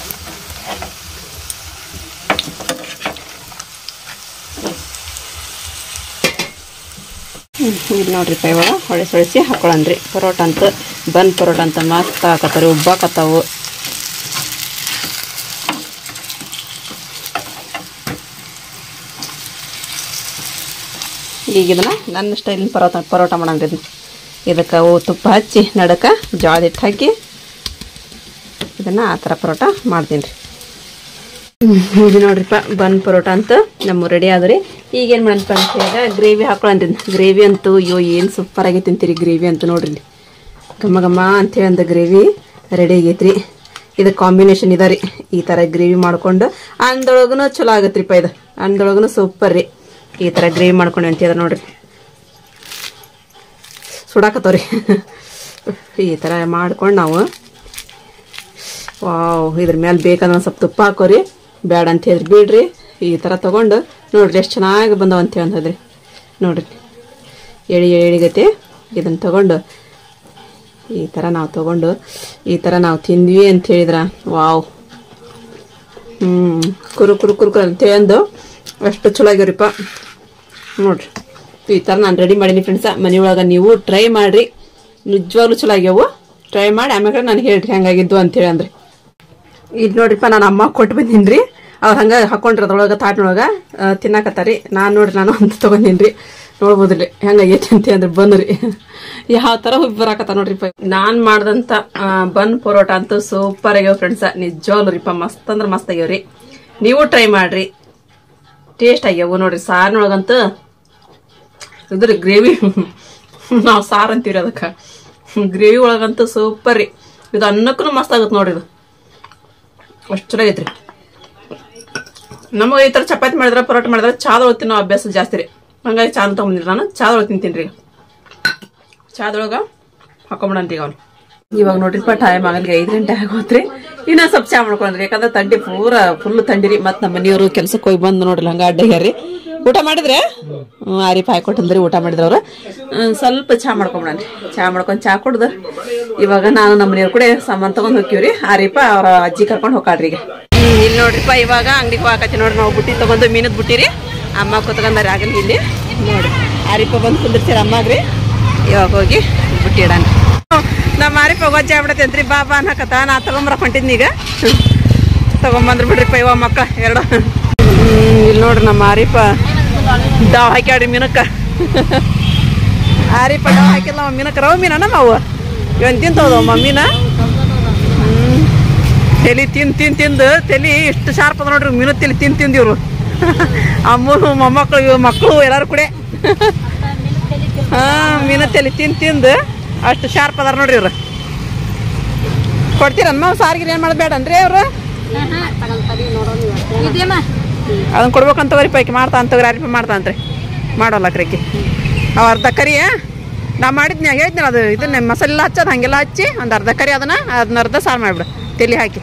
ಇದು ನೋಡ್ರಿ ಪಾ ಇವಾಗ ಹೊಳಿಸಿ ಹೊಳಿಸಿ ಹಾಕೊಳ್ಳೋಣ್ರಿ ಪರೋಟ ಅಂತ ಬನ್ ಪರೋಟ ಅಂತ ಮಸ್ತ್ ಹಾಕತ್ತಾರ ಉಬ್ಬಾಕತ್ತಾವು ಈಗ ಇದನ್ನ ನನ್ನ ಸ್ಟೈಲಿನ ಪರೋಟ ಪರೋಟ ಮಾಡೋಣ್ರಿ ಇದನ್ನ ಇದಕ್ಕೆ ಅವು ತುಪ್ಪ ಹಚ್ಚಿ ನಡಕ ಜೋಳದ ಹಿಟ್ಟು ಹಾಕಿ ಇದನ್ನು ಆ ಥರ ಪರೋಟ ಮಾಡ್ತೀನಿ ರೀ ಇದು ನೋಡ್ರಿಪ್ಪ ಬನ್ ಪರೋಟ ಅಂತ ನಮ್ಮ ರೆಡಿ ಆದ್ರಿ ಈಗ ಏನು ಮಾಡಪ್ಪ ಅಂತ ಹೇಳಿದ್ರೆ ಗ್ರೇವಿ ಹಾಕೊಳ್ಳೋಣ್ರಿ ಗ್ರೇವಿ ಅಂತೂ ಅಯ್ಯೋ ಏನು ಸೂಪರ್ ಆಗೈತೆ ಅಂತೀರಿ ಗ್ರೇವಿ ಅಂತ ನೋಡ್ರಿ ಇಲ್ಲಿ. ಘಮ ಘಮ ಅಂತೇಳಿ ಅಂದ ಗ್ರೇವಿ ರೆಡಿ ಆಗೈತ್ರಿ ಇದು ಕಾಂಬಿನೇಷನ್ ಇದ ರೀ ಈ ಥರ ಗ್ರೇವಿ ಮಾಡ್ಕೊಂಡು ಅಂದೊಳಗೂ ಚಲೋ ಆಗತ್ರಿಪ್ಪ ಇದು ಅಂದೊಳಗೂ ಸೂಪರ್ ರೀ ಈ ಥರ ಗ್ರೇವಿ ಮಾಡ್ಕೊಂಡು ಅಂತಿದ ನೋಡ್ರಿ ಸುಡಾಕತ್ತವ್ರಿ ಈ ಥರ ಮಾಡ್ಕೊಂಡು ನಾವು ವಾವ್ ಇದ್ರ ಮೇಲೆ ಬೇಕಂದ್ರೆ ಒಂದು ಸ್ವಲ್ಪ ತುಪ್ಪ ಹಾಕೋರಿ ಬೇಡ ಅಂತ ಹೇಳಿದ್ರಿ ಬಿಡ್ರಿ ಈ ಥರ ತೊಗೊಂಡು ನೋಡ್ರಿ ಎಷ್ಟು ಚೆನ್ನಾಗಿ ಬಂದವ ಅಂತ ಹೇಳಿದ್ರಿ ನೋಡ್ರಿ ಎಳಿ ಎಳಿಗೈತೆ ಇದನ್ನು ತಗೊಂಡು ಈ ಥರ ನಾವು ತಗೊಂಡು ಈ ಥರ ನಾವು ತಿಂದ್ವಿ ಅಂತ ಹೇಳಿದ್ರ ವಾವ್ ಹ್ಞೂ ಕುರು ಕುರು ಕುರು ಕುರು ಅಂತ ಅಂದು ಅಷ್ಟು ಚಲೋ ಆಗ್ಯಾರಿಪ್ಪ ನೋಡ್ರಿ ಈ ಥರ ನಾನು ರೆಡಿ ಮಾಡೀನಿ ಫ್ರೆಂಡ್ಸ ಮನೆಯೊಳಗೆ ನೀವು ಟ್ರೈ ಮಾಡಿರಿ ನಿಜವಾಗ್ಲೂ ಚಲೋ ಆಗ್ಯಾವು ಟ್ರೈ ಮಾಡಿ ಆಮ್ಯಾಗ ನನಗೆ ಹೇಳ್ರಿ ಹೆಂಗಾಗಿದ್ದು ಅಂತೇಳಿ ಅಂದ್ರೆ ಇಲ್ಲಿ ನೋಡ್ರಿಪ್ಪ ನಾನು ಅಮ್ಮ ಕೊಟ್ಟು ಬಂದೀನಿ ರೀ ಅವ್ರು ಹಂಗೆ ಹಾಕೊಂಡ್ರಿ ಅದ್ರೊಳಗೆ ತಾಟ್ನೊಳಗೆ ತಿನ್ನಾಕತ್ತಾರಿ ನಾನು ನೋಡ್ರಿ ನಾನು ಅಂತ ತೊಗೊಂಡೀನಿ ರೀ ನೋಡ್ಬೋದ್ರಿ ಹೆಂಗಾಗೈತಿ ಅಂತ ಅಂದ್ರೆ ಬನ್ರಿ ಯಾವ ತರ ಹುಬ್ಬಿ ಬರಾಕತ್ತ ನೋಡ್ರಿಪ್ಪ ನಾನ್ ಮಾಡ್ದಂತ ಆ, ಬನ್ ಪರೋಟ ಅಂತೂ ಸೂಪರ್ ಆಗ್ಯಾವ ಫ್ರೆಂಡ್ಸ ನಿಜವಾಗ್ಲು ರೀಪ ಮಸ್ತ್ ಅಂದ್ರ ಮಸ್ತ್ ಆಗ್ಯಾವ್ರಿ ನೀವು ಟ್ರೈ ಮಾಡ್ರಿ ಟೇಸ್ಟ್ ಆಗ್ಯಾವು ನೋಡ್ರಿ ಸಾರಿನೊಳಗಂತೂ ಇದ್ರ ಗ್ರೇವಿ ನಾವು ಸಾರು ಅಂತೀವಿ ಅದಕ್ಕೆ ಗ್ರೇವಿ ಒಳಗಂತೂ ಸೂಪರ್ ರೀ ಇದು ಅನ್ನಕ್ಕೂ ಮಸ್ತ್ ಆಗುತ್ತೆ ನೋಡ್ರಿ ಇದು ಅಷ್ಟು ಚೆನ್ನಾಗೈತ್ರಿ ನಮಗೆ ಈ ಥರ ಚಪಾತಿ ಮಾಡಿದ್ರೆ ಪರೋಟ ಮಾಡಿದ್ರೆ ಚಾದೊಳಗೆ ತಿನ್ನೋ ಅಭ್ಯಾಸ ಜಾಸ್ತಿ ರೀ ಹಂಗಾಗಿ ಚಾದ ತೊಗೊಂಬಂದಿರಿ ನಾನು ಚಾದೊಳಗೆ ತಿಂತೀನಿ ರೀ ಚಾದೊಳಗೆ ಹಾಕೊಂಬಿಡಂತೀಗ ಅವ್ನು ಇವಾಗ ನೋಡ್ರಿಪ್ಪ ಟೈಮ್ ಆಗಲ್ಗೆ ಐದು ಗಂಟೆ ಆಗೋತ್ರಿ ಇನ್ನ ಸ್ವಲ್ಪ ಚಾ ಮಾಡ್ಕೊಂಡ್ರಿ ಯಾಕಂದ್ರೆ ತಂಡಿ ಪೂರ ಫುಲ್ ತಂಡಿರಿ ಮತ್ ನಮ್ಮ ಮನೆಯವರು ಕೆಲ್ಸಕ್ಕೆ ಹೋಗಿ ಬಂದು ನೋಡ್ರಿ ಹಂಗ ಅಡ್ಡಗ್ಯಾರಿ ಊಟ ಮಾಡಿದ್ರೆ ಹ್ಮ್ ಆರಿಪ ಹಾಕೊಟ್ಟಂದ್ರಿ ಊಟ ಮಾಡಿದ್ರ ಅವ್ರು ಹ್ಮ್, ಸ್ವಲ್ಪ ಚಾ ಮಾಡ್ಕೊಂಬಿಡನ್ರಿ ಚಾ ಮಾಡ್ಕೊಂಡ್ ಚಾ ಕುಡ್ದು ಇವಾಗ ನಾನು ನಮ್ಮ ಮನೆಯವ್ರು ಕೂಡ ಸಾಮಾನ್ ತಗೊಂಡ್ ಹೋಗ್ತೀವ್ರಿ ಆರಿಪ ಅವ್ರ ಅಜ್ಜಿ ಕರ್ಕೊಂಡು ಹೋಗಾಡ್ರಿ ಈಗ ಹ್ಮ್, ಇಲ್ಲಿ ನೋಡ್ರಿಪ್ಪ ಇವಾಗ ಅಂಗಡಿಗೆ ಹೋಗಾಕತ್ತಿ ನೋಡ್ರಿ ನಾವು ಬುಟ್ಟಿ ತಗೊಂಡು ಮೀನದ್ ಬುಟ್ಟಿರಿ ಅಮ್ಮ ಕೂತ್ಕೊಂಡಾರ ಆಗಲ್ಲ ಇಲ್ಲಿ ನೋಡಿ ಆರಿಪ ಬಂದು ಕುಂದಿರ್ತೀರ ಅಮ್ಮಾಗ್ರಿ ಇವಾಗ ಹೋಗಿ ಬುಟ್ಟಿ ಇಡಣ ನಮ್ಮ ಮಾರಿಪ ಗೊಜ್ಜ ಆಗ್ಬಿಡತ್ತೆ ಅಂತ್ರಿ ಬಾ ಬಾ ಅನ್ನಕತ್ತ ನಾ ತಗೊಂಬರಕ್ ಹೊಂಟಿದ್ನಿ ಈಗ ತಗೊಂಬಂದ್ರ ಬಿಡ್ರಿಪ್ಪ ಇವ ಮಕ್ಕ ಎರಡು ಇಲ್ಲಿ ನೋಡ್ರಿ ನಮ್ಮ ಮಾರಿಪ ಡಾವ್ ಹಾಕ್ಯಾಡ್ರಿ ಮೀನಕ್ಕ ಆರಿಪ ಡಾವ್ ಹಾಕಿಲ್ಲ ಅವ ಮೀನಕ್ಕ ರವ ಮೀನ ನಮ್ಮ ಅವು ಇವನ್ ತಿಂತವದವ ಮೀನ ಹ್ಮ್. ತಲಿ ತಿನ್ ತಿನ್ ತಿಂದು ತಲಿ ಇಷ್ಟು ಶಾರ್ಪ್ ಅದ ನೋಡ್ರಿ ಮೀನು ತಲಿ ತಿನ್ ತಿಂದು ಇವ್ರು ಅಮ್ಮನು ಮೊಮ್ಮಕ್ಕಳು ಇವ್ ಮಕ್ಕಳು ಎಲ್ಲಾರು ಕೂಡ ಹಾ ಮೀನ ತಲಿ ತಿನ್ ತಿಂದು ಅಷ್ಟು ಶಾರ್ಪ್ ಅದಾರ ನೋಡ್ರಿ ಇವ್ರು ಕೊಡ್ತೀರಮ್ಮ ಸಾರಿಗೆ ಏನ್ ಮಾಡೋದು ಬೇಡನ್ರಿ ಅವ್ರು ಅದನ್ನ ಕೊಡ್ಬೇಕಂತ ತಗೋರಿ ಪೈಕಿ ಮಾಡ್ತಾ ಅಂತ ತಗೋರಿ ಅರಿಪ ಮಾಡ್ತಾ ಅಂತ್ರಿ ಮಾಡೋಲ್ಲ ಕ್ರಿಕಿ ಅವ್ ಅರ್ಧ ಕರಿ ನಾ ಮಾಡಿದ್ನ ಹೇಳಿದ್ನಲ್ಲ ಅದು ಇದನ್ನ ಮಸಾಲೆ ಎಲ್ಲ ಹಚ್ಚೋದು ಹಂಗೆಲ್ಲ ಹಚ್ಚಿ ಒಂದು ಅರ್ಧ ಕರಿ ಅದನ್ನ ಅದನ್ನ ಅರ್ಧ ಸಾರು ಮಾಡ್ಬಿಡು ತೆಲಿ ಹಾಕಿ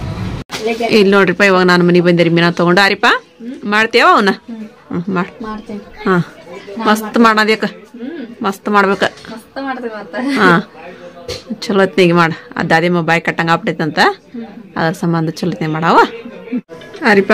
ಇಲ್ಲಿ ನೋಡ್ರಿಪ್ಪ ಇವಾಗ ನಾನು ಮನೆಗೆ ಬಂದಿರಿ ಮೀನಾ ತಗೊಂಡು ಆರಿಪ ಮಾಡ್ತೀವ ಅವನ್ನ ಹ್ಞೂ ಮಾಡಿ ಮಾಡ್ತೇನೆ ಹಾಂ ಮಸ್ತ್ ಮಾಡೋದ್ಯಾಕ ಮಸ್ತ್ ಮಾಡ್ಬೇಕು ಮಸ್ತ್ ಮಾಡ್ತೇವೆ ಮತ್ತ ಹಾಂ ಚಲೋ ಹೊತ್ನಿಗೆ ಮಾಡ ಆ ದಾದಿಮ್ಮ ಬಾಯಿ ಕಟ್ಟಂಗೆ ಆಗ್ಬಿಟ್ಟೈತಂತ ಅದ್ರ ಸಂಬಂಧ ಚಲೋ ಹೊತ್ನಿಗೆ ಮಾಡವ ಆರಿಪ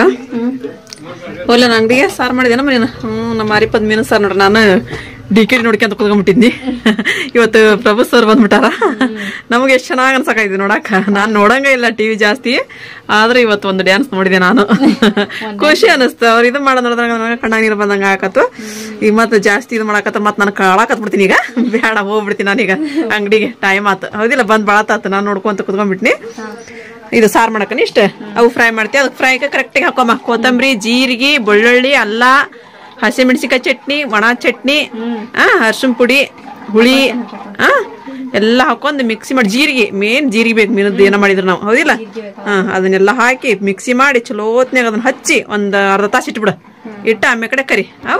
ಹೋಲ್ಲ ನಾನು ಅಂಗಡಿಗೆ ಸಾರು ಮಾಡಿದೇನಮ್ಮ ನೀನು ಹ್ಞೂ ನಮ್ಮ ಆರಿಪದ ಮೀನು ಸಾರು ನೋಡ್ರಿ ನಾನು ಡಿ ಕೆ ನೋಡ್ಕೊಂತ ಕುತ್ಕೊಂಡ್ಬಿಟ್ಟಿದ್ನಿ ಇವತ್ತು ಪ್ರಭು ಸರ್ ಬಂದ್ಬಿಟ್ಟಾರ ನಮಗೆ ಎಷ್ಟು ಚೆನ್ನಾಗಿ ಅನ್ಸಕಾಯ್ತು ನೋಡಕ್ಕ ನಾನು ನೋಡಂಗ ಇಲ್ಲ ಟಿವಿ ಜಾಸ್ತಿ ಆದ್ರೆ ಇವತ್ತು ಒಂದು ಡ್ಯಾನ್ಸ್ ನೋಡಿದೆ ನಾನು ಖುಷಿ ಅನಿಸ್ತು ಅವ್ರು ಇದು ಮಾಡೋದು ನೋಡಿದಾಗ ನನಗೆ ಕಣ್ಣಾಗ ನೀರು ಬಂದಂಗ ಆಕತ್ತು ಈಗ ಮತ್ತೆ ಜಾಸ್ತಿ ಇದು ಮಾಡಾಕತ್ತ ಮತ್ತೆ ನಾನು ಕಾಳಾಕತ್ ಬಿಡ್ತೀನಿ ಈಗ ಬೇಡ ಹೋಗ್ಬಿಡ್ತೀನಿ ನಾನೀಗ ಅಂಗಡಿಗೆ ಟೈಮ್ ಆತು ಹೌದಿಲ್ಲ ಬಂದ್ ಬಾಳತ್ತಾತು ನಾನು ನೋಡ್ಕೊಂತ ಕುತ್ಕೊಂಡ್ಬಿಟ್ನಿ ಇದು ಸಾರು ಮಾಡಕನ ಇಷ್ಟ ಅವು ಫ್ರೈ ಮಾಡ್ತೀವಿ ಅದಕ್ಕೆ ಫ್ರೈಗೆ ಕರೆಕ್ಟಾಗಿ ಹಾಕೋಮ್ಮ ಕೊತ್ತಂಬರಿ ಜೀರಿಗೆ ಬೆಳ್ಳುಳ್ಳಿ ಅಲ್ಲ ಹಸಿಮೆಣಸಿಕಾಯಿ ಚಟ್ನಿ ಒಣ ಚಟ್ನಿ ಆ ಅರ್ಶಿನ ಪುಡಿ ಹುಳಿ ಆ ಎಲ್ಲ ಹಾಕೊಂಡು ಮಿಕ್ಸಿ ಮಾಡಿ ಜೀರಿಗೆ ಮೇನ್ ಜೀರಿಗೆ ಬೇಕು ಮೀನದ್ದು ಏನೋ ಮಾಡಿದ್ರು ನಾವು ಹೌದಿಲ್ಲ ಹಾ ಅದನ್ನೆಲ್ಲ ಹಾಕಿ ಮಿಕ್ಸಿ ಮಾಡಿ ಚಲೋ ಹೊತ್ನ್ಯಾಗ ಅದನ್ನ ಹಚ್ಚಿ ಒಂದು ಅರ್ಧ ತಾಸು ಇಟ್ಬಿಡು ಇಟ್ಟು ಆಮೇಲೆ ಕಡೆ ಕರಿ ಅವ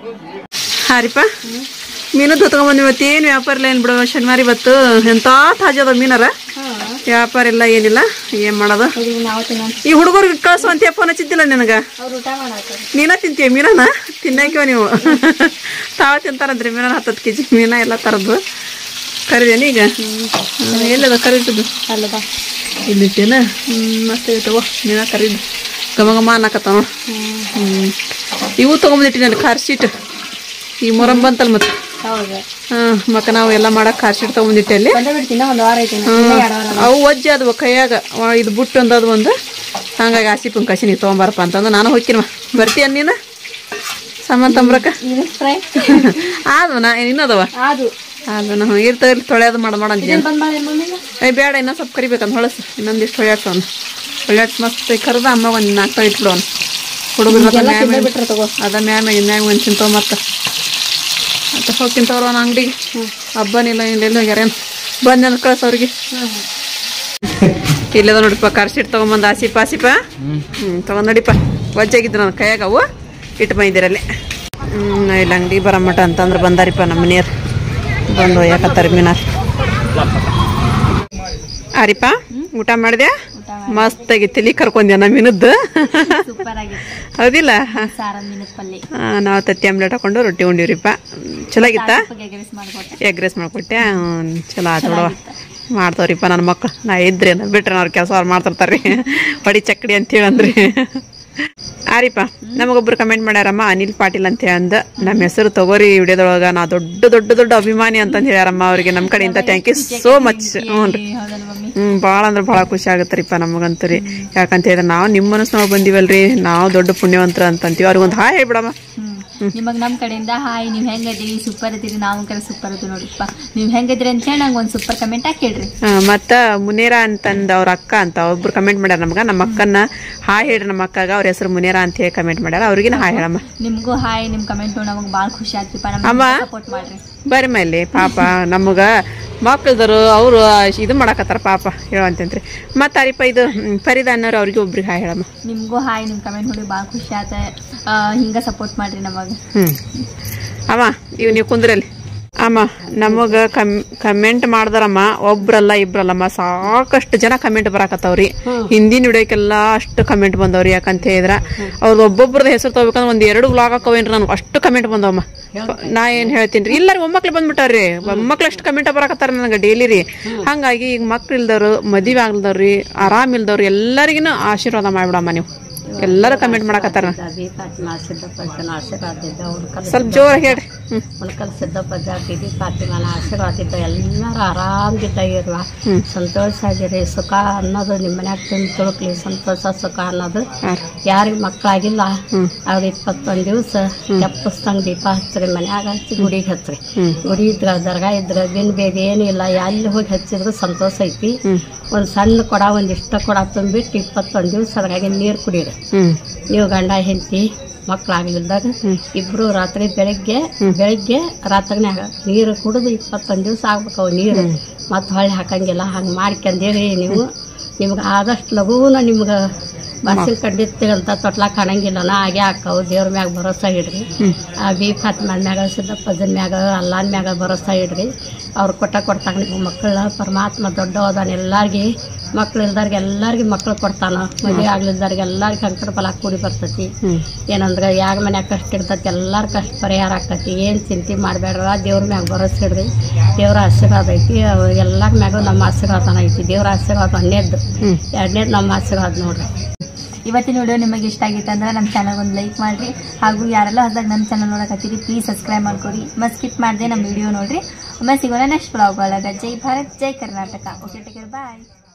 ಹಾರಿಪ್ಪ ಮೀನು ತಗೊಂಬಂದು ಇವತ್ತೇನು ವ್ಯಾಪಾರ ಇಲ್ಲ ಏನು ಬಿಡುವ ಶನಿವಾರ ಇವತ್ತು ಎಂತ ತಾಜಾ ಅದ ಮೀನರ ವ್ಯಾಪಾರ ಇಲ್ಲ ಏನಿಲ್ಲ ಏನ್ ಮಾಡೋದು ಈಗ ನಾವು ತಿನ್ನೋಣ ಈ ಹುಡುಗರಿಗೆ ಕಳ್ಸುವಂತ ಫೋನ್ ಹಚ್ಚಿದ್ದಿಲ್ಲ ನಿನಗ ಅವ್ರು ಊಟ ಮಾಡಾಕ ನೀನ ತಿಂತೀಯ ಮೀನನ ತಿನ್ನಕ್ಕಿವ ನೀವು ತಾವ ತಿಂತಾರಂದ್ರಿ ಮೀನನ ಹತ್ತತ್ತು ಕೆ ಜಿ ಮೀನ ಎಲ್ಲ ಥರದ್ದು ಕರಿದೇನಿ ಈಗ ಹ್ಮ್, ಎಲ್ಲದ ಕರಿತದ್ದು ಅಲ್ಲದ ಇಲ್ಲಿಟ್ಟೇನ ಹ್ಮ್ ಮಸ್ತ್ ಐತವ ಮೀನ ಕರಿದು ಘಮ ಘಮ ಅನ್ನಕತ್ತ ನೋಡು ಹ್ಮ್ ಇವು ತೊಗೊಂಬಂದಿಟ್ಟಿನಿ ಅಲ್ಲಿ ಖಾರ ಶೀಟ್ ಈ ಮೊರಂ ಬಂತಲ್ಲ ಮತ್ತೆ ಹೌದು ಹಾಂ ಮಕ್ಕ ನಾವು ಎಲ್ಲ ಮಾಡಕ್ಕೆ ಖಾರ ಶೀಟ್ ತೊಗೊಂಬಂದಿಟ್ಟೆ ಅಲ್ಲಿ ಬಂದೇ ಬಿಡ್ತೀನಿ ಒಂದು ವಾರ ಐತಿ ಇನ್ನು. ಹ್ಮ್. ಇನ್ನೂ ಎರಡು ವಾರ ಅವು ವಜ್ಜೆ ಅದ್ವ ಕೈಯಾಗ ವ- ಇದು ಬುಟ್ಟು ಒಂದು ಅದು ಒಂದು ಹಂಗಾಗಿ ಆಸಿಪನ್ ಕಸಿ ನೀವು ತೊಗೊಂಬಾರಪ್ಪ ಅಂತಂದು ನಾನು ಹೋಗ್ತೀನವ ಬರ್ತೀಯ ನೀನು ಸಾಮಾನ್ ತಂಬ್ರಕ್ಕ ಇದು ಫ್ರೈ ಆದ್ವ ನಾ ಇನ್ನದವ ಅದು ಅದು ನಾವು ಇರ್ತ ಇರ್ಲಿ ತೊಳೆಯೋದು ಮಾಡ ಮಾಡ ಅಂತೀನಿ ಬಂದ್ ಮಾಡಿ ಮಮ್ಮಿಗ ಏ ಬೇಡ ಇನ್ನೊಂದು ಸ್ವಲ್ಪ ಕರಿಬೇಕಂತ ಹೊಳಸು ಇನ್ನೊಂದಿಷ್ಟು ಹೊಳ್ಯಾಡ್ಸವನು ಹೊಳ್ಯಾಡ್ಸ್ ಮಸ್ತ್ ಕರ್ದ ಅಮ್ಮ ಒಂದು ನಾಲ್ಕು ಇಟ್ಬಿಡೋನು ಹುಡುಗರು ಬಿಟ್ರೆ ತಗೋ ಅದ ಮ್ಯಾಮ ಮ್ಯಾಗ ಮೆಣಸಿನ ತೊಗೊಂಬ ಮತ್ತೆ ಮತ್ತೆ ಹೋಗ್ತೀನಿ ತಗೋರ ಅವ್ನ ಅಂಗಡಿಗೆ ಹಬ್ಬನಿಲ್ಲ ಇಲ್ಲೆಲ್ಲ ಹೋಗ್ಯಾರೇನು ಬಂದ ಕಳ್ಸ ಅವ್ರಿಗೆ ಇಲ್ಲದ ನೋಡಿಪ್ಪ ಕಾರ್ ಶೀಟ್ ತಗೊಂಬಂದು ಆಸಿಪ ಆಸಿಪ ಹ್ಞೂ ತಗೊಂಡ್ ನೋಡಿಪ್ಪ ವಜ್ಜಾಗಿದ್ದು ನನ್ನ ಕೈಯಾಗ ಅವು ಇಟ್ಟು ಬಂದಿರಲ್ಲಿ ಹ್ಞೂ ಇಲ್ಲ ಅಂಗಡಿ ಬರಮಟ ಅಂತಂದ್ರೆ ಬಂದಾರಿಪ್ಪ ನಮ್ಮ ಮನೆಯವ್ರು ಬಂದು ಯಾಕತ್ತಾರ ಮೀನಾರ್ ಆರಿಪ ಊಟ ಮಾಡಿದೆ ಮಸ್ತಾಗಿ ತಲಿ ಕರ್ಕೊಂಡ್ಯ ನಮ್ಮ ಮೀನದ್ದು ಸೂಪರ್ ಆಗಿತ್ತು ಹೌದಿಲ್ಲ ಸಾರ ಮೀನದ ಪಲ್ಯ ಆ, ನಾವು ತತ್ತಿ ಆಮ್ಲೆಟ್ ಹಾಕೊಂಡು ರೊಟ್ಟಿ ಉಂಡಿವ್ರಿಪ್ಪ ಹ್ಮ್, ಚಲೋ ಆಗಿತ್ತಾ ಗೆಗರಿಸ್ ಮಾಡ್ಕೊಟ್ಟೆ ಎಗ್ ರೈಸ್ ಮಾಡ್ಕೊಟ್ಟೆ ಹ್ಮ್, ಚಲೋ ಆತು ಬಿಡವ ಮಾಡ್ತಾವ್ರಿಪ್ಪ ನನ್ನ ಮಕ್ಳು ನಾ ಇದ್ರಿ ಬಿಟ್ರೆ ಅವ್ರ ಕೆಲಸ ಅವ್ರು ಮಾಡ್ತಿರ್ತಾರ್ರಿ ಹೊಡಿ ಚಕ್ಕಡಿ ಅಂತೇಳಿ ಅಂದ್ರಿ ಆರಿಪ್ಪ ನಮಗೊಬ್ರು ಕಮೆಂಟ್ ಮಾಡ್ಯಾರಮ್ಮ ಅನಿಲ್ ಪಾಟೀಲ್ ಅಂತ ಅಂದ ನಮ್ಮ ಹೆಸರು ತಗೋರಿ ವಿಡಿಯೋದೊಳಗ ನಾ ದೊಡ್ಡ ದೊಡ್ಡ ದೊಡ್ಡ ಅಭಿಮಾನಿ ಅಂತಂದು ಹೇಳ್ಯಾರಮ್ಮ ಅವ್ರಿಗೆ ನಮ್ಮ ಕಡೆಯಿಂದ ಥ್ಯಾಂಕ್ ಯು ಸೋ ಮಚ್ ಹ್ಞೂ ರೀ ಹೌದಲ್ಲ ಮಮ್ಮಿ ಹ್ಮ್ ಭಾಳ ಅಂದ್ರೆ ಭಾಳ ಖುಷಿ ಆಗತ್ತರಿಪ್ಪ ನಮಗಂತೂ ರೀ ಯಾಕಂತ ಹೇಳಿದ್ರೆ ನಾವು ನಿಮ್ಮ ಮನಸ್ಸು ನಾವು ಬಂದಿವಲ್ರಿ ನಾವು ದೊಡ್ಡ ಪುಣ್ಯವಂತರ ಅಂತಂತೀವಿ ಅವ್ರಿಗೊಂದು ಹಾಯ್ ಹೇಳ್ಬಿಡಮ್ಮ ನಿಮಗ್ ನಮ್ ಕಡೆಯಿಂದ ಹಾಯ್ ನೀವ್ ಹೆಂಗದೀರಿ ಸೂಪರ್ ಇದೀರಿ ನಾವು ಕರೆ ಸೂಪರ್ ಅದೀವಿ ನೋಡಿಪ್ಪ ನೀವ್ ಹೆಂಗದ್ರಿ ಅಂತ ಹೇಳಿ ನಂಗೆ ಒಂದ್ ಸೂಪರ್ ಕಮೆಂಟ್ ಹಾಕಿಡ್ರಿ ಆ, ಮತ್ತ ಮುನೇರಾ ಅಂತಂದ ಅವ್ರ ಅಕ್ಕ ಅಂತ ಒಬ್ರು ಕಮೆಂಟ್ ಮಾಡ್ಯಾರ ನಮ್ಗ ನಮ್ಮ ಅಕ್ಕನ ಹಾಯ್ ಹೇಳ್ರಿ ನಮ್ಮ ಅಕ್ಕಗ ಅವ್ರ ಹೆಸರು ಮುನೇರಾ ಅಂತ ಹೇಳಿ ಕಮೆಂಟ್ ಮಾಡ್ಯಾರ ಅವ್ರಿಗಿನ ಹಾಯ್ ಹೇಳಮ್ಮ ನಿಮ್ಗೂ ಹಾಯ್ ನಿಮ್ ಕಮೆಂಟ್ ನಮಗ್ ಬಾಳ್ ಖುಷಿ ಆಗ್ತಿಪ್ಪ ಅಮ್ಮ. ನಮ್ಗೆ ಸಪೋರ್ಟ್ ಮಾಡ್ರಿ ಬರ್ರಿ ಮೇಲೆ ಪಾಪ ನಮಗ ಮಕ್ಕಳದವರು ಅವರು ಇದು ಮಾಡಕತ್ತಾರ ಪಾಪ ಹೇಳುವಂತಂತ್ರಿ ಮತ್ತೆ ಅರಿಪ ಇದು ಹ್ಮ್, ಫರೀದಾ ಅನ್ನೋರು ಅವ್ರಿಗೆ ಒಬ್ರಿಗೆ ಹಾಯ್ ಹೇಳಮ್ಮ ನಿಮ್ಗೂ ಹಾಯ್ ನಿಮ್ ಕಮೆಂಟ್ ನೋಡಿ ಬಾಳ್ ಖುಷಿ ಆತ ಆ, ಹಿಂಗ ಸಪೋರ್ಟ್ ಮಾಡ್ರಿ ನಮಗ್ ಹ್ಮ್ ಅಮ್ಮ ಇವ್ ನೀವು ಕುಂದ್ರಲ್ಲಿ ಅಮ್ಮ ನಮಗ ಕಮ್ ಕಮೆಂಟ್ ಮಾಡ್ದಾರಮ್ಮ ಒಬ್ರಲ್ಲ ಇಬ್ರಲ್ಲಮ್ಮ ಸಾಕಷ್ಟು ಜನ ಕಮೆಂಟ್ ಬರಾಕತ್ತಾವ್ರಿ ಹಿಂದಿನ ವಿಡಿಯೋಕ್ಕೆಲ್ಲ ಅಷ್ಟು ಕಮೆಂಟ್ ಬಂದವ್ರಿ ಯಾಕಂತ ಹೇಳಿದ್ರ ಅವ್ರದ್ದು ಒಬ್ಬೊಬ್ರದ್ದು ಹೆಸರು ತಗೋಬೇಕಂದ್ರೆ ಒಂದ್ ಎರಡು ವ್ಲಾಗ್ ಹಾಕವೇನ್ರಿ ನಾನು ಅಷ್ಟು ಕಮೆಂಟ್ ಬಂದವಮ್ಮ ನಾ ಏನ್ ಹೇಳ್ತೀನಿ ರೀ ಇಲ್ಲಾರಿ ಒಮ್ಮಕ್ಳು ಬಂದ್ಬಿಟ್ಟಾರ್ರಿ ಒಮ್ಮಕ್ಳು ಅಷ್ಟು ಕಮೆಂಟ್ ಬರಾಕತ್ತಾರ ನನಗೆ ಡೈಲಿ ರೀ ಹಂಗಾಗಿ ಈಗ ಮಕ್ಳು ಇಲ್ದವ್ರು ಮದುವೆ ಆಗ್ಲ್ದವ್ರಿ ಆರಾಮ್ ಇಲ್ದವ್ರು ಎಲ್ಲರಿಗಿನ ಆಶೀರ್ವಾದ ಮಾಡ್ಬಿಡಮ್ಮ ನೀವು ಎಲ್ಲರೂ ಕಮೆಂಟ್ ಮಾಡಕತ್ತಾರ ಫಾತಿಮಾ ಸಿದ್ದಪ್ಪನ ಆಶೀರ್ವಾದ ಇದ್ದ ಉಳ್ಕಲ್ ಸ್ವಲ್ಪ ಜೋರಾಗಿ ಹೇಳ್ರಿ ಹ್ಮ್ ಉಳ್ಕಲ್ ಸಿದ್ದಪ್ಪಜ್ಜ ಬಿದಿ ಫಾತಿಮನ ಆಶೀರ್ವಾದ ಇದ್ದ ಎಲ್ಲರೂ ಆರಾಮದಿದ್ದ ಇರುವ ಹ್ಮ್. ಸಂತೋಷ ಆಗಿರಿ ಸುಖ ಅನ್ನೋದು ನಿಮ್ಮ ಮನ್ಯಾಗ ತಿಂದು ತುಳುಕ್ಲಿ ಸಂತೋಷ ಸುಖ ಅನ್ನೋದು ಹಾ. ಯಾರಿಗೆ ಮಕ್ಕಳಾಗಿಲ್ಲ ಹ್ಮ್. ಅವ್ರ ಇಪ್ಪತ್ತೊಂದು ದಿವಸ ತೆಪ್ಪಸ್ತಂಗ್ ದೀಪ ಹಚ್ಚ್ರಿ ಮನ್ಯಾಗ ಹಚ್ಚಿ ಗುಡಿಗೆ ಹಚ್ಚ್ರಿ ಹ್ಮ್. ಗುಡಿ ಇದ್ರ ದರ್ಗಾ ಇದ್ರ ದಿನ ಬೇರೆ ಏನಿಲ್ಲ ಎಲ್ಲಿ ಹೋಗಿ ಹಚ್ಚಿದ್ರು ಸಂತೋಷ ಐತಿ ಹ್ಮ್ ಒಂದು ಸಣ್ಣ ಕೊಡ ಒಂದಿಷ್ಟ ಕೊಡ ತುಂಬಿಟ್ಟು ಇಪ್ಪತ್ತೊಂದು ದಿವಸ ಅದ್ರಾಗೆ ನೀರು ಕುಡೀರಿ ಹ್ಮ್ ನೀವು ಗಂಡ ಹೆಂಡತಿ ಮಕ್ಕಳಾಗ್ಲಿಲ್ದಾಗ ಇಬ್ರು ರಾತ್ರಿ ಬೆಳಿಗ್ಗೆ ಬೆಳಿಗ್ಗೆ ರಾತ್ರಿನ್ಯಾಗ ನೀರು ಕುಡಿದು ಇಪ್ಪತ್ತೊಂದು ದಿವಸ ಆಗ್ಬೇಕು ಅವು ನೀರು ಮತ್ತೆ ಹೊಳ್ಳಿ ಹಾಕಂಗಿಲ್ಲ ಹಂಗೆ ಮಾಡ್ಕೊಂಡೇರಿ ನೀವು ನಿಮ್ಗೆ ಆದಷ್ಟು ಲಘೂನ ನಿಮ್ಗೆ ಬಸ್ಸಿನ ಕಡ್ಡಿತ್ತಂತ ತೊಟ್ಲಾಕ್ ಕಾಣಂಗಿಲ್ಲ ನಾ ಹಾಗೆ ಹಾಕವು ದೇವ್ರ ಮ್ಯಾಗ ಭರೋಸಾ ಇಡ್ರಿ ಆ ಬಿ ಫಾತ್ಮನ್ ಮ್ಯಾಗ ಸಿದ್ದಪ್ಪಜನ್ ಮ್ಯಾಗ ಅಲ್ಲಾನ್ ಮ್ಯಾಗ ಭರೋಸಾ ಇಡ್ರಿ ಅವ್ರು ಕೊಟ್ಟ ಕೊಡ್ತಾಗ ನೀವು ಮಕ್ಕಳ ಪರಮಾತ್ಮ ದೊಡ್ಡ ಹೋದಾನ ಎಲ್ಲಾರ್ಗಿ ಮಕ್ಳು ಇಲ್ದಾರ್ಗೆ ಎಲ್ಲಾರ್ಗಿ ಮಕ್ಳು ಕೊಡ್ತಾನ ಮದುವೆ ಆಗ್ಲಿಲ್ದಾರ್ಗೆ ಎಲ್ಲಾರ್ಗಿ ಕಂಕಡ ಫಲ ಕೂಡಿ ಬರ್ತೈತಿ ಹ್ಮ್ ಏನಂದ್ರೆ ಯಾಗ ಮನ್ಯಾಗ ಕಷ್ಟ ಇರ್ತೈತಿ ಎಲ್ಲಾರ ಕಷ್ಟ ಪರಿಹಾರ ಆಕತಿ ಏನು ಚಿಂತೆ ಮಾಡಬೇಡ್ರ ದೇವ್ರ ಮ್ಯಾಗ ಭರೋಸೆ ಇಡ್ರಿ ದೇವ್ರ ಆಶೀರ್ವಾದ ಐತಿ ಅವ್ ಎಲ್ಲಾರ ಮ್ಯಾಗೂ ನಮ್ಮ ಆಶೀರ್ವಾದನ ಐತಿ ದೇವ್ರ ಆಶೀರ್ವಾದ ಒಂದೇದ್ದು ಹ್ಮ್ ಎರಡನೇದು ನಮ್ಮ ಆಶೀರ್ವಾದ ನೋಡ್ರಿ ಇವತ್ತಿನ ವಿಡಿಯೋ ನಿಮಗೆ ಇಷ್ಟ ಆಗಿತ್ತು ಅಂದ್ರೆ ನಮ್ಮ ಚಾನಲ್ ಒಂದು ಲೈಕ್ ಮಾಡ್ರಿ ಹಾಗೂ ಯಾರೆಲ್ಲ ಹೊಸದಾಗಿ ನಮ್ಮ ಚಾನಲ್ ನೋಡಕತ್ತೀರಿ ಪ್ಲೀಸ್ ಸಬ್ಸ್ಕ್ರೈಬ್ ಮಾಡ್ಕೊರಿ ಮತ್ತೆ ಸ್ಕಿಪ್ ಮಾಡದೆ ನಮ್ಮ ವಿಡಿಯೋ ನೋಡ್ರಿ ಒಮ್ಮೆ ಸಿಗೋಣ ನೆಕ್ಸ್ಟ್ ಬ್ಲಾಗ್ ಒಳಗೆ ಜೈ ಭಾರತ್ ಜೈ ಕರ್ನಾಟಕ ಓಕೆ ಟೇಕ್ ಬಾಯ್